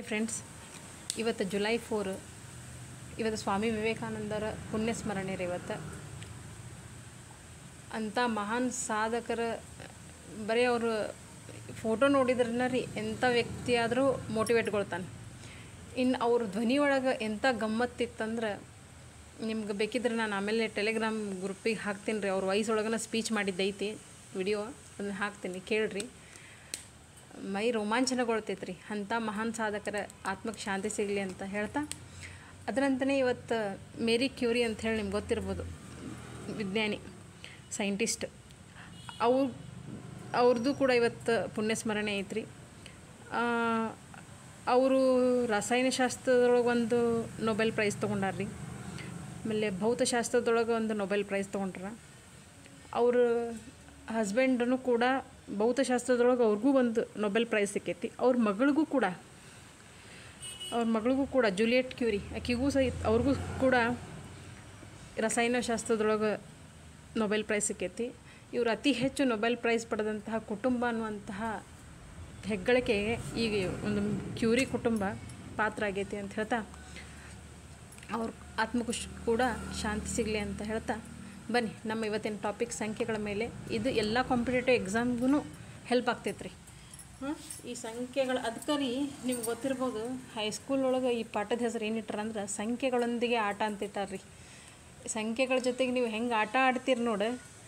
hi friends ಇವತ್ತು July four ಇವತ್ತು ಸ್ವಾಮಿ ವಿವೇಕಾನಂದರ ಪುಣ್ಯ ಸ್ಮರಣೆ ರೀ ಇವತ್ತು ಅಂಥ ಮಹಾನ್ ಸಾಧಕರ ಬರೀ ಅವರು ಫೋಟೋ ನೋಡಿದ್ರನ್ನ ರೀ ಎಂಥ ವ್ಯಕ್ತಿ ಆದರೂ ಮೋಟಿವೇಟ್ಗೊಳ್ತಾನೆ ಇನ್ನು ಅವ್ರ ಧ್ವನಿ ಒಳಗೆ ಎಂಥ ಗಮ್ಮತ್ತಿತ್ತಂದ್ರೆ ನಿಮ್ಗೆ ಬೇಕಿದ್ರೆ ನಾನು ಆಮೇಲೆ ಟೆಲಿಗ್ರಾಮ್ ಗ್ರೂಪಿಗೆ ಹಾಕ್ತೀನಿ ರೀ ಅವ್ರ ವಯಸ್ಸೊಳಗನ ಸ್ಪೀಚ್ ಮಾಡಿದ್ದೈತಿ ವಿಡಿಯೋ ಅದನ್ನ ಹಾಕ್ತೀನಿ ಕೇಳ್ರಿ ಮೈ ರೋಮಾಂಚನಗೊಳ್ತೈತೆ ರೀ ಅಂಥ ಮಹಾನ್ ಸಾಧಕರ ಆತ್ಮಕ್ಕೆ ಶಾಂತಿ ಸಿಗಲಿ ಅಂತ ಹೇಳ್ತಾ ಅದರಂತನೇ ಇವತ್ತು ಮೇರಿ ಕ್ಯೂರಿ ಅಂತ ಹೇಳಿ ನಿಮ್ಗೆ ಗೊತ್ತಿರ್ಬೋದು ವಿಜ್ಞಾನಿ ಸೈಂಟಿಸ್ಟ್ ಅವ್ರು ಅವ್ರದ್ದು ಕೂಡ ಇವತ್ತು ಪುಣ್ಯಸ್ಮರಣೆ ಐತ್ರಿ ಅವರು ರಸಾಯನಶಾಸ್ತ್ರದೊಳಗೆ ಒಂದು ನೊಬೆಲ್ ಪ್ರೈಸ್ ತೊಗೊಂಡಾರ ರೀ ಆಮೇಲೆ ಭೌತಶಾಸ್ತ್ರದೊಳಗೆ ಒಂದು ನೊಬೆಲ್ ಪ್ರೈಸ್ ತೊಗೊಂಡ್ರ ಅವ್ರ ಹಸ್ಬೆಂಡನು ಕೂಡ ಭೌತಶಾಸ್ತ್ರದೊಳಗೆ ಅವ್ರಿಗೂ ಒಂದು ನೊಬೆಲ್ ಪ್ರೈಸ್ ಸಿಕ್ಕೈತಿ ಅವ್ರ ಮಗಳಿಗೂ ಕೂಡ ಅವ್ರ ಮಗಳಿಗೂ ಕೂಡ ಜೂಲಿಯಟ್ ಕ್ಯೂರಿ ಆಕಿಗೂ ಸಹಿತ ಅವ್ರಿಗೂ ಕೂಡ ರಸಾಯನಶಾಸ್ತ್ರದೊಳಗೆ ನೊಬೆಲ್ ಪ್ರೈಸ್ ಸಿಕ್ಕೈತಿ ಇವರು ಅತಿ ಹೆಚ್ಚು ನೊಬೆಲ್ ಪ್ರೈಸ್ ಪಡೆದಂತಹ ಕುಟುಂಬ ಅನ್ನುವಂತಹ ಹೆಗ್ಗಳಿಕೆ ಈಗ ಒಂದು ಕ್ಯೂರಿ ಕುಟುಂಬ ಪಾತ್ರ ಆಗೈತಿ ಅಂತ ಹೇಳ್ತಾ ಅವ್ರ ಆತ್ಮಕ್ಕೂ ಶ್- ಕೂಡ ಶಾಂತಿ ಸಿಗಲಿ ಅಂತ ಹೇಳ್ತಾ ಬನ್ನಿ ನಮ್ಮ ಇವತ್ತಿನ ಟಾಪಿಕ್ ಸಂಖ್ಯೆಗಳ ಮೇಲೆ ಇದು ಎಲ್ಲ ಕಾಂಪಿಟೇಟಿವ್ ಎಕ್ಸಾಮ್ಗೂ ಹೆಲ್ಪ್ ಆಗ್ತೈತೆ ರೀ ಹಾಂ ಈ ಸಂಖ್ಯೆಗಳು ಅದಕ್ಕೆ ರೀ ನಿಮ್ಗೆ ಗೊತ್ತಿರ್ಬೋದು ಹೈಸ್ಕೂಲ್ ಒಳಗೆ ಈ ಪಾಠದ ಹೆಸರು ಏನಿಟ್ಟಾರ ಅಂದ್ರೆ ಸಂಖ್ಯೆಗಳೊಂದಿಗೆ ಆಟ ಅಂತ ಇಟ್ಟಾರ ರೀ ಸಂಖ್ಯೆಗಳ ಜೊತೆಗೆ ನೀವು ಹೆಂಗೆ ಆಟ ಆಡ್ತೀರಿ ನೋಡು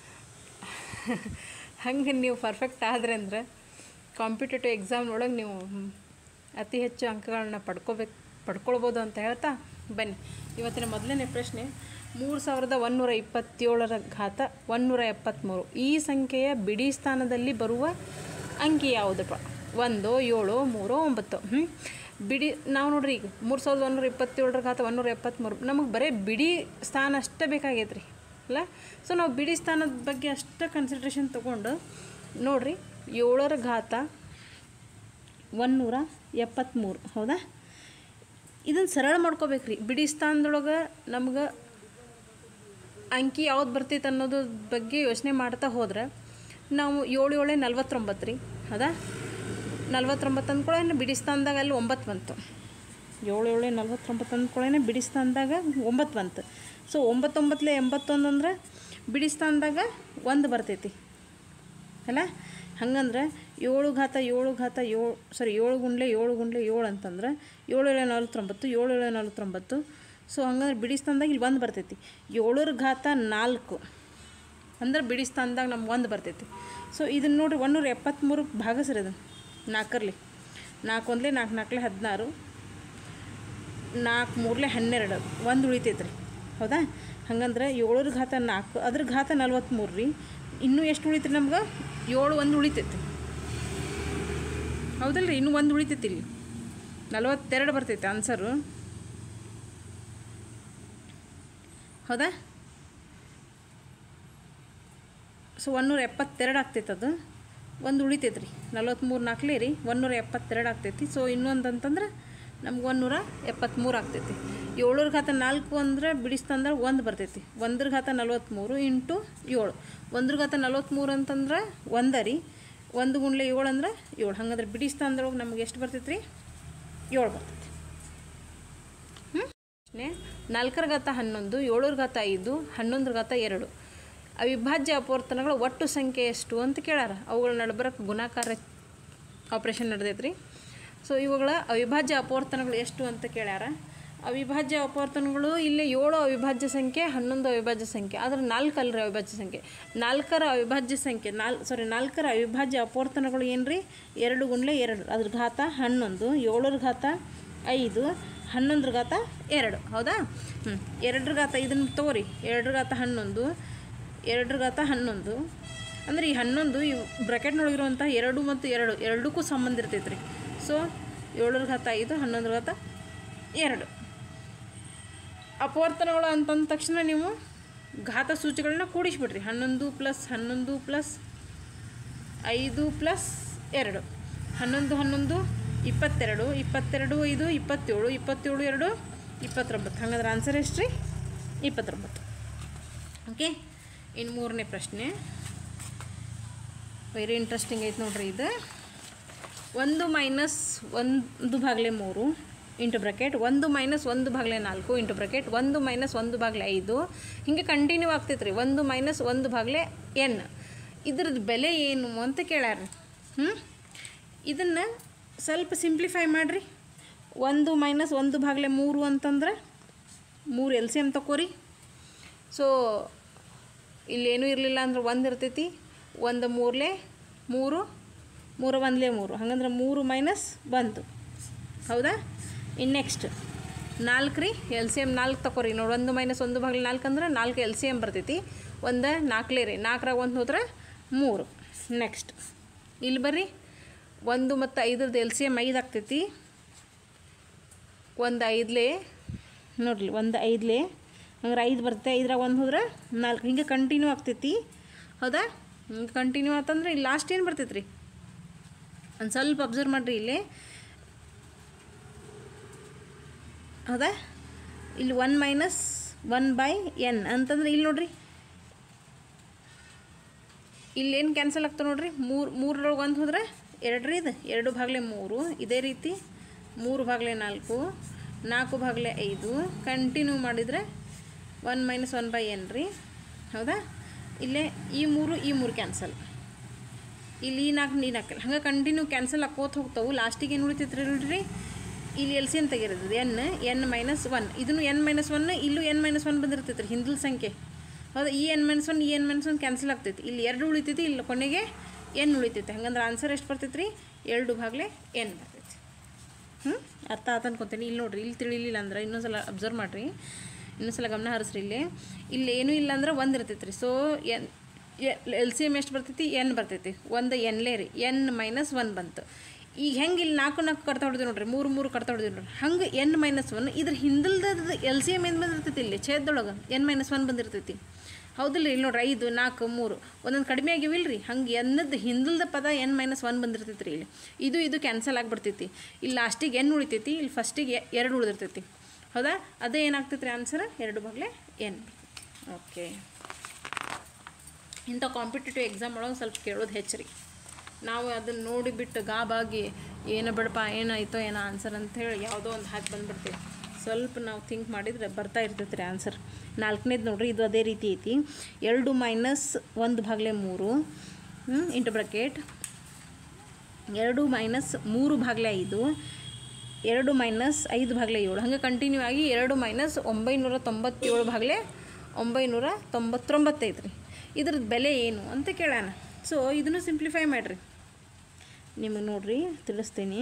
ಹಂಗೆ ನೀವು ಪರ್ಫೆಕ್ಟ್ ಆದ್ರೆ ಅಂದ್ರೆ ಕಾಂಪಿಟೇಟಿವ್ ಎಕ್ಸಾಮ್ ಒಳಗೆ ನೀವು ಹ್ಮ್, ಅತಿ ಹೆಚ್ಚು ಅಂಕಗಳನ್ನ ಪಡ್ಕೋಬೇಕು ಪಡ್ಕೊಳ್ಬೋದು ಅಂತ ಹೇಳ್ತಾ ಬನ್ನಿ ಇವತ್ತಿನ ಮೊದಲನೇ ಪ್ರಶ್ನೆ ಮೂರು ಸಾವಿರದ ಒಂದೂರ ಇಪ್ಪತ್ತೇಳರ ಘಾತ ಒಂದೂರ ಎಪ್ಪತ್ತ್ಮೂರು ಈ ಸಂಖ್ಯೆಯ ಬಿಡಿ ಸ್ಥಾನದಲ್ಲಿ ಬರುವ ಅಂಕಿ ಯಾವುದಪ್ಪ ಒಂದು ಏಳು ಮೂರು ಒಂಬತ್ತು ಹ್ಞೂ ಬಿಡಿ ನಾವು ನೋಡ್ರಿ ಈಗ ಮೂರು ಸಾವಿರದ ಒಂದೂರ ಇಪ್ಪತ್ತೇಳರ ಘಾತ ಒಂದೂರ ಎಪ್ಪತ್ತ್ಮೂರು ನಮಗೆ ಬರೀ ಬಿಡಿ ಸ್ಥಾನ ಅಷ್ಟೇ ಬೇಕಾಗೈತೆ ರೀ ಅಲ್ಲ ಸೊ ನಾವು ಬಿಡಿ ಸ್ಥಾನದ ಬಗ್ಗೆ ಅಷ್ಟೇ ಕನ್ಸಿಡ್ರೇಷನ್ ತೊಗೊಂಡು ನೋಡ್ರಿ ಏಳರ ಘಾತ ಒಂದೂರ ಎಪ್ಪತ್ತ್ಮೂರು ಹೌದಾ ಇದನ್ನು ಸರಳ ಮಾಡ್ಕೋಬೇಕು ರೀ ಬಿಡಿ ಸ್ಥಾನದೊಳಗೆ ನಮ್ಗೆ ಅಂಕಿ ಯಾವ್ದು ಬರ್ತೈತೆ ಅನ್ನೋದ್ರ ಬಗ್ಗೆ ಯೋಚನೆ ಮಾಡ್ತಾ ಹೋದ್ರೆ ನಾವು ಏಳು ಏಳೆ ನಲ್ವತ್ತೊಂಬತ್ತು ರೀ ಹೌದಾ ನಲ್ವತ್ತೊಂಬತ್ತು ಅಂದ್ಕೊಳ್ಳೆ ಬಿಡಿ ಸ್ಥಾನದಾಗ ಅಲ್ಲಿ ಒಂಬತ್ತು ಬಂತು ಏಳು ಏಳು ನಲ್ವತ್ತೊಂಬತ್ತು ಅಂದ್ಕೊಳ್ಳೆ ಬಿಡಿ ಸ್ಥಾನದಾಗ ಒಂಬತ್ತು ಬಂತು ಸೊ ಒಂಬತ್ತೊಂಬತ್ತಲೆ ಎಂಬತ್ತೊಂದು ಅಂದ್ರೆ ಬಿಡಿ ಸ್ಥಾನದಾಗ ಒಂದು ಬರ್ತೈತಿ ಅಲ್ಲ ಹಂಗಂದ್ರೆ ಏಳು ಘಾತ ಏಳು ಘಾತ ಏಳು ಸಾರಿ ಏಳು ಗುಂಡ್ಲೆ ಏಳು ಗುಂಡ್ಲೆ ಏಳು ಅಂತಂದ್ರೆ ಏಳು ಏಳು ನಲ್ವತ್ತೊಂಬತ್ತು ಏಳು ಏಳು ನಲ್ವತ್ತೊಂಬತ್ತು ಸೊ ಹಂಗಂದ್ರೆ ಬಿಡಿ ಸ್ಥಾನದಾಗ ಇಲ್ಲಿ ಒಂದು ಬರ್ತೈತಿ ಏಳರ ಘಾತ ನಾಲ್ಕು ಅಂದ್ರೆ ಬಿಡಿ ಸ್ಥಾನದಾಗ ನಮ್ಗೆ ಒಂದು ಬರ್ತೈತಿ ಸೊ ಇದನ್ನು ನೋಡ್ರಿ ಒಂದೂರ ಎಪ್ಪತ್ತ್ಮೂರಕ್ಕೆ ಭಾಗಸ್ರಿ ಅದು ನಾಲ್ಕರ್ಲಿ ನಾಲ್ಕು ಒಂದ್ಲೆ ನಾಲ್ಕು ನಾಲ್ಕಲೆ ಹದಿನಾರು ನಾಲ್ಕು ಮೂರಲೆ ಹನ್ನೆರಡು ಒಂದು ಉಳಿತೈತೆ ರೀ ಹೌದಾ ಹಂಗಂದ್ರೆ ಏಳರ ಘಾತ ನಾಲ್ಕು ಅದ್ರ ಘಾತ ನಲ್ವತ್ತ್ಮೂರು ರೀ ಇನ್ನೂ ಎಷ್ಟು ಉಳಿತ್ರಿ ನಮ್ಗೆ ಏಳು ಒಂದು ಉಳಿತೈತಿ ಹೌದಲ್ಲ ರೀ ಇನ್ನೂ ಒಂದು ಉಳಿತೈತಿ ಇಲ್ಲಿ ನಲ್ವತ್ತೆರಡು ಬರ್ತೈತೆ ಆನ್ಸರು ಹೌದಾ ಸೊ ಒನ್ನೂರ ಎಪ್ಪತ್ತೆರಡು ಆಗ್ತೈತೆ ಅದು ಒಂದು ಉಳಿತೈತೆ ರೀ ನಲ್ವತ್ತ್ಮೂರು ನಾಲ್ಕಲೇ ರೀ ಒನ್ನೂರ ಎಪ್ಪತ್ತೆರಡು ಆಗ್ತೈತಿ ಸೊ ಇನ್ನೊಂದು ಅಂತಂದ್ರೆ ನಮ್ಗೆ ಒಂದೂರ ಎಪ್ಪತ್ತ್ಮೂರು ಆಗ್ತೈತಿ ಏಳರ ಘಾತ ನಾಲ್ಕು ಅಂದ್ರೆ ಬಿಡಿಸ್ತಂದ್ರೆ ಒಂದು ಬರ್ತೈತಿ ಒಂದ್ರ ಘಾತ ನಲ್ವತ್ತ್ಮೂರು ಇಂಟು ಏಳು ಒಂದ್ರ ಘಾತ ನಲ್ವತ್ತ್ಮೂರು ಅಂತಂದ್ರೆ ಒಂದ ರೀ ಒಂದು ಗುಂಡ್ಲೆ ಏಳು ಅಂದ್ರೆ ಏಳು ಹಂಗಂದ್ರೆ ಬಿಡಿಸ್ತಂದ್ರೊಳಗೆ ನಮ್ಗೆ ಎಷ್ಟು ಬರ್ತೈತಿ ರೀ ಏಳು ಬರ್ತೈತಿ ಪ್ರಶ್ನೆ ನಾಲ್ಕರ ಘಾತ ಹನ್ನೊಂದು ಏಳರ ಘಾತ ಐದು ಹನ್ನೊಂದರ ಘಾತ ಎರಡು ಅವಿಭಾಜ್ಯ ಅಪವರ್ತನಗಳ ಒಟ್ಟು ಸಂಖ್ಯೆ ಎಷ್ಟು ಅಂತ ಕೇಳ್ಯಾರ ಅವುಗಳ ನಡಬರಕ್ಕೆ ಗುಣಾಕಾರ ಆಪ್ರೇಷನ್ ನಡೆದೈತ್ರಿ ಸೊ ಇವುಗಳ ಅವಿಭಾಜ್ಯ ಅಪವರ್ತನಗಳು ಎಷ್ಟು ಅಂತ ಕೇಳ್ಯಾರ ಅವಿಭಾಜ್ಯ ಅಪವರ್ತನಗಳು ಇಲ್ಲಿ ಏಳು ಅವಿಭಾಜ್ಯ ಸಂಖ್ಯೆ ಹನ್ನೊಂದು ಅವಿಭಾಜ್ಯ ಸಂಖ್ಯೆ ಆದರೆ ನಾಲ್ಕು ಅಲ್ರಿ ಅವಿಭಾಜ್ಯ ಸಂಖ್ಯೆ ನಾಲ್ಕರ ಅವಿಭಾಜ್ಯ ಸಂಖ್ಯೆ ನಾಲ್ ಸಾರಿ ನಾಲ್ಕರ ಅವಿಭಾಜ್ಯ ಅಪವರ್ತನಗಳು ಏನು ರೀ ಎರಡು ಗುಂಡ್ಲೆ ಎರಡು ಅದ್ರ ಘಾತ ಹನ್ನೊಂದು ಏಳರ ಘಾತ ಐದು ಹನ್ನೊಂದರ ಘಾತ ಎರಡು ಹೌದಾ ಹ್ಞೂ ಎರಡರ ಘಾತ ಇದನ್ನು ತಗೋರಿ ಎರಡರ ಘಾತ ಹನ್ನೊಂದು ಎರಡರ ಘಾತ ಹನ್ನೊಂದು ಅಂದರೆ ಈ ಹನ್ನೊಂದು ಈ ಬ್ರ್ಯಾಕೆಟ್ನೊಳಗಿರುವಂಥ ಎರಡು ಮತ್ತು ಎರಡು ಎರಡಕ್ಕೂ ಸಂಬಂಧ ಇರ್ತೈತೆ ರೀ ಸೊ ಏಳರ ಘಾತ ಐದು ಹನ್ನೊಂದರ ಘಾತ ಎರಡು ಅಪವರ್ತನಗಳು ಅಂತಂದ ತಕ್ಷಣ ನೀವು ಘಾತ ಸೂಚಿಗಳನ್ನ ಕೂಡಿಸ್ಬಿಡ್ರಿ ಹನ್ನೊಂದು ಪ್ಲಸ್ ಹನ್ನೊಂದು ಪ್ಲಸ್ ಐದು ಪ್ಲಸ್ ಎರಡು ಹನ್ನೊಂದು ಹನ್ನೊಂದು ಇಪ್ಪತ್ತೆರಡು ಇಪ್ಪತ್ತೆರಡು ಐದು ಇಪ್ಪತ್ತೇಳು ಇಪ್ಪತ್ತೇಳು ಎರಡು ಇಪ್ಪತ್ತೊಂಬತ್ತು ಹಾಗಾದ್ರೆ ಆನ್ಸರ್ ಎಷ್ಟು ರೀ ಇಪ್ಪತ್ತೊಂಬತ್ತು ಓಕೆ ಇನ್ನು ಮೂರನೇ ಪ್ರಶ್ನೆ ವೆರಿ ಇಂಟ್ರೆಸ್ಟಿಂಗ್ ಐತೆ ನೋಡ್ರಿ ಇದು ಒಂದು ಮೈನಸ್ ಒಂದು ಭಾಗಲೆ ಮೂರು ಇಂಟು ಬ್ರಕೆಟ್ ಒಂದು ಮೈನಸ್ ಒಂದು ಭಾಗಲೆ ನಾಲ್ಕು ಇಂಟು ಬ್ರಕೆಟ್ ಒಂದು ಮೈನಸ್ ಒಂದು ಭಾಗಲೆ ಐದು ಹಿಂಗೆ ಕಂಟಿನ್ಯೂ ಆಗ್ತೈತೆ ರೀ ಒಂದು ಮೈನಸ್ ಒಂದು ಭಾಗಲೆ ಎನ್ ಇದ್ರದ್ದು ಬೆಲೆ ಏನು ಅಂತ ಕೇಳ್ಯಾರ ಹ್ಞೂ ಇದನ್ನು ಸ್ವಲ್ಪ ಸಿಂಪ್ಲಿಫೈ ಮಾಡಿರಿ ಒಂದು ಮೈನಸ್ ಒಂದು ಭಾಗಲೆ ಮೂರು ಅಂತಂದ್ರೆ ಮೂರು ಎಲ್ ಸಿ ಎಮ್ ತಗೋರಿ ಸೊ ಇಲ್ಲೇನೂ ಇರಲಿಲ್ಲ ಅಂದ್ರೆ ಒಂದು ಇರ್ತೈತಿ ಒಂದು ಮೂರಲೆ ಮೂರು ಮೂರು ಒಂದಲೇ ಮೂರು ಹಂಗಂದ್ರೆ ಮೂರು ಮೈನಸ್ ಬಂತು ಹೌದಾ ಇನ್ನು ನೆಕ್ಸ್ಟ್ ನಾಲ್ಕು ರೀ ಎಲ್ ಸಿ ಎಮ್ ನಾಲ್ಕು ತಗೋರಿ ನೋಡಿ ಒಂದು ಮೈನಸ್ ಒಂದು ಭಾಗಲೆ ನಾಲ್ಕು ಅಂದ್ರೆ ನಾಲ್ಕು ಎಲ್ ಸಿ ಎಮ್ ಬರ್ತೈತಿ ಒಂದು ನಾಲ್ಕಲೇ ರೀ ನಾಲ್ಕರಾಗ ಒಂದು ಹೋದ್ರೆ ಮೂರು ನೆಕ್ಸ್ಟ್ ಇಲ್ಲಿ ಬರ್ರಿ ಒಂದು ಮತ್ತು ಐದ್ರದ್ದು ಎಲ್ ಸಿ ಎಮ್ ಐದು ಆಗ್ತೈತಿ ಒಂದು ಐದಲೇ ನೋಡ್ರಿ ಒಂದು ಐದಲೇ ಹಂಗಾರೆ ಐದು ಬರುತ್ತೆ ಐದ್ರಾಗ ಒಂದು ಹೋದ್ರೆ ನಾಲ್ಕು ಹಿಂಗೆ ಕಂಟಿನ್ಯೂ ಆಗ್ತೈತಿ ಹೌದಾ ಹಿಂಗೆ ಕಂಟಿನ್ಯೂ ಆತಂದ್ರೆ ಇಲ್ಲಿ ಲಾಸ್ಟ್ ಏನು ಬರ್ತೈತೆ ರೀ ಒಂದು ಸ್ವಲ್ಪ ಅಬ್ಸರ್ವ್ ಮಾಡಿರಿ ಇಲ್ಲಿ ಹೌದಾ ಇಲ್ಲಿ one minus one by N ಅಂತಂದ್ರೆ ಇಲ್ಲಿ ನೋಡ್ರಿ ಇಲ್ಲೇನು ಕ್ಯಾನ್ಸಲ್ ಆಗ್ತದೆ ನೋಡ್ರಿ ಮೂರು ಮೂರರೊಳಗೆ ಒಂದು ಹೋದ್ರೆ ಎರಡು ರೀ ಇದು ಎರಡು ಭಾಗಲೆ ಮೂರು ಇದೇ ರೀತಿ ಮೂರು ಭಾಗಲೆ ನಾಲ್ಕು ನಾಲ್ಕು ಭಾಗಲೆ ಐದು ಕಂಟಿನ್ಯೂ ಮಾಡಿದರೆ one minus one by N ರೀ ಹೌದಾ ಇಲ್ಲೇ ಈ ಮೂರು ಈ ಮೂರು ಕ್ಯಾನ್ಸಲ್ ಇಲ್ಲಿ ಈ ನಾಲ್ಕು ಈ ನಾಲ್ಕು ಹಂಗೆ ಕಂಟಿನ್ಯೂ ಕ್ಯಾನ್ಸಲ್ ಹಾಕೋತ ಹೋಗ್ತಾವೆ ಲಾಸ್ಟಿಗೆ ಏನು ಉಳಿತೈತ್ರಿ ನೋಡ್ರಿ ಇಲ್ಲಿ ಎಲ್ ಸಿ ಎನ್ ತೆಗಿರೋದು ಎನ್ ಎನ್ ಮೈನಸ್ ಒನ್ ಇದನ್ನು ಎನ್ ಮೈನಸ್ ಒನ್ ಇಲ್ಲೂ ಎನ್ ಮೈನಸ್ ಒನ್ ಬಂದಿರ್ತೈತೆ ರೀ ಹಿಂದಿಲ್ ಸಂಖ್ಯೆ ಹೌದಾ ಈ ಎನ್ ಮೈನಸ್ ಒನ್ ಈ ಎನ್ ಮೈನಸ್ ಒನ್ ಕ್ಯಾನ್ಸಲ್ ಆಗ್ತೈತಿ ಇಲ್ಲಿ ಎರಡು ಉಳಿತೈತಿ ಇಲ್ಲಿ ಕೊನೆಗೆ ಎನ್ ಉಳಿತೈತಿ ಹಂಗಂದ್ರೆ ಆನ್ಸರ್ ಎಷ್ಟು ಬರ್ತೈತೆ ರೀ ಎರಡು ಭಾಗಲೆ ಎನ್ ಬರ್ತೈತಿ ಹ್ಞೂ ಅರ್ಥ ಆತ ಅನ್ಕೊತೀನಿ ಇಲ್ಲಿ ನೋಡ್ರಿ ಇಲ್ಲಿ ತಿಳಿಲಿಲ್ಲ ಅಂದ್ರೆ ಇನ್ನೊಂದ್ಸಲ ಅಬ್ಸರ್ವ್ ಮಾಡಿರಿ ಇನ್ನೊಂದ್ಸಲ ಗಮನ ಹರಿಸ್ರಿ ಇಲ್ಲಿ ಇಲ್ಲಿ ಏನೂ ಇಲ್ಲ ಅಂದ್ರೆ ಒಂದು ಇರ್ತೈತೆ ರೀ so N L C M ಎಷ್ಟು ಬರ್ತೈತಿ ಎನ್ ಬರ್ತೈತಿ ಒಂದು ಎನ್ಲೇ ರೀ ಎನ್ ಮೈನಸ್ ಒನ್ ಬಂತು ಈಗ ಹೆಂಗೆ ಇಲ್ಲಿ ನಾಲ್ಕು ನಾಲ್ಕು ಕಡ್ತಾ ಹೊಡೆದ್ವಿ ನೋಡ್ರಿ ಮೂರು ಮೂರು ಕಡ್ತಾ ಹೊಡೆದ್ವಿ ನೋಡ್ರಿ ಹಂಗೆ ಎನ್ ಮೈನಸ್ ಒನ್ ಇದ್ರ ಹಿಂದಲ್ದ ಎಲ್ ಸಿ ಎಮ್ ಏನು ಬಂದಿರ್ತೈತಿ ಇಲ್ಲಿ ಛೇದದೊಳಗೆ ಎನ್ ಮೈನಸ್ ಒನ್ ಬಂದಿರ್ತೈತಿ ಹೌದಿಲ್ಲ ಇಲ್ಲಿ ನೋಡ್ರಿ ಐದು ನಾಲ್ಕು ಮೂರು ಒಂದೊಂದು ಕಡಿಮೆ ಆಗಿವಿಲ್ಲ ರೀ ಹಂಗೆ ಎನ್ನದ ಹಿಂದಲ್ದ ಪದ ಎನ್ ಮೈನಸ್ ಒನ್ ಬಂದಿರ್ತೈತಿ ರೀ ಇಲ್ಲಿ ಇದು ಇದು ಕ್ಯಾನ್ಸಲ್ ಆಗಿಬಿಡ್ತೈತಿ ಇಲ್ಲಿ ಲಾಸ್ಟಿಗೆ ಎನ್ ಉಳಿತೈತಿ ಇಲ್ಲಿ ಫಸ್ಟಿಗೆ ಎರಡು ಉಳಿದಿರ್ತೈತಿ ಹೌದಾ ಅದೇ ಏನಾಗ್ತೈತಿ ರೀ ಆನ್ಸರ್ ಎರಡು ಬಾಗ್ಲೆ ಎನ್ ಓಕೆ ಇಂಥ ಕಾಂಪಿಟೇಟಿವ್ ಎಕ್ಸಾಮ್ ಒಳಗೆ ಸ್ವಲ್ಪ ಕೇಳೋದು ಹೆಚ್ಚು ನಾವು ಅದನ್ನು ನೋಡಿಬಿಟ್ಟು ಗಾಬಾಗಿ ಏನು ಬಿಡಪ್ಪ ಏನಾಯ್ತೋ ಏನೋ ಆನ್ಸರ್ ಅಂಥೇಳಿ ಯಾವುದೋ ಒಂದು ಹಾಕಿ ಬಂದ್ಬಿಡ್ತೀವಿ ಸ್ವಲ್ಪ ನಾವು ಥಿಂಕ್ ಮಾಡಿದರೆ ಬರ್ತಾ ಇರ್ತೈತೆ ರೀ ಆನ್ಸರ್ ನಾಲ್ಕನೇದು ನೋಡ್ರಿ ಇದು ಅದೇ ರೀತಿ ಐತಿ ಎರಡು ಮೈನಸ್ ಒಂದು ಭಾಗಲೆ ಮೂರು ಇಂಟು ಬ್ರಕೆಟ್ ಎರಡು ಮೈನಸ್ ಮೂರು ಭಾಗಲೆ ಐದು ಎರಡು ಮೈನಸ್ ಐದು ಭಾಗಲೆ ಏಳು ಹಾಗೆ ಕಂಟಿನ್ಯೂ ಆಗಿ ಎರಡು ಮೈನಸ್ ಒಂಬೈನೂರ ತೊಂಬತ್ತೇಳು ಭಾಗಲೆ ಒಂಬೈನೂರ ತೊಂಬತ್ತೊಂಬತ್ತೈದು ರೀ ಇದ್ರದ್ದು ಬೆಲೆ ಏನು ಅಂತ ಕೇಳೋಣ ಸೊ ಇದನ್ನು ಸಿಂಪ್ಲಿಫೈ ಮಾಡಿರಿ ನಿಮಗೆ ನೋಡ್ರಿ ತಿಳಿಸ್ತೀನಿ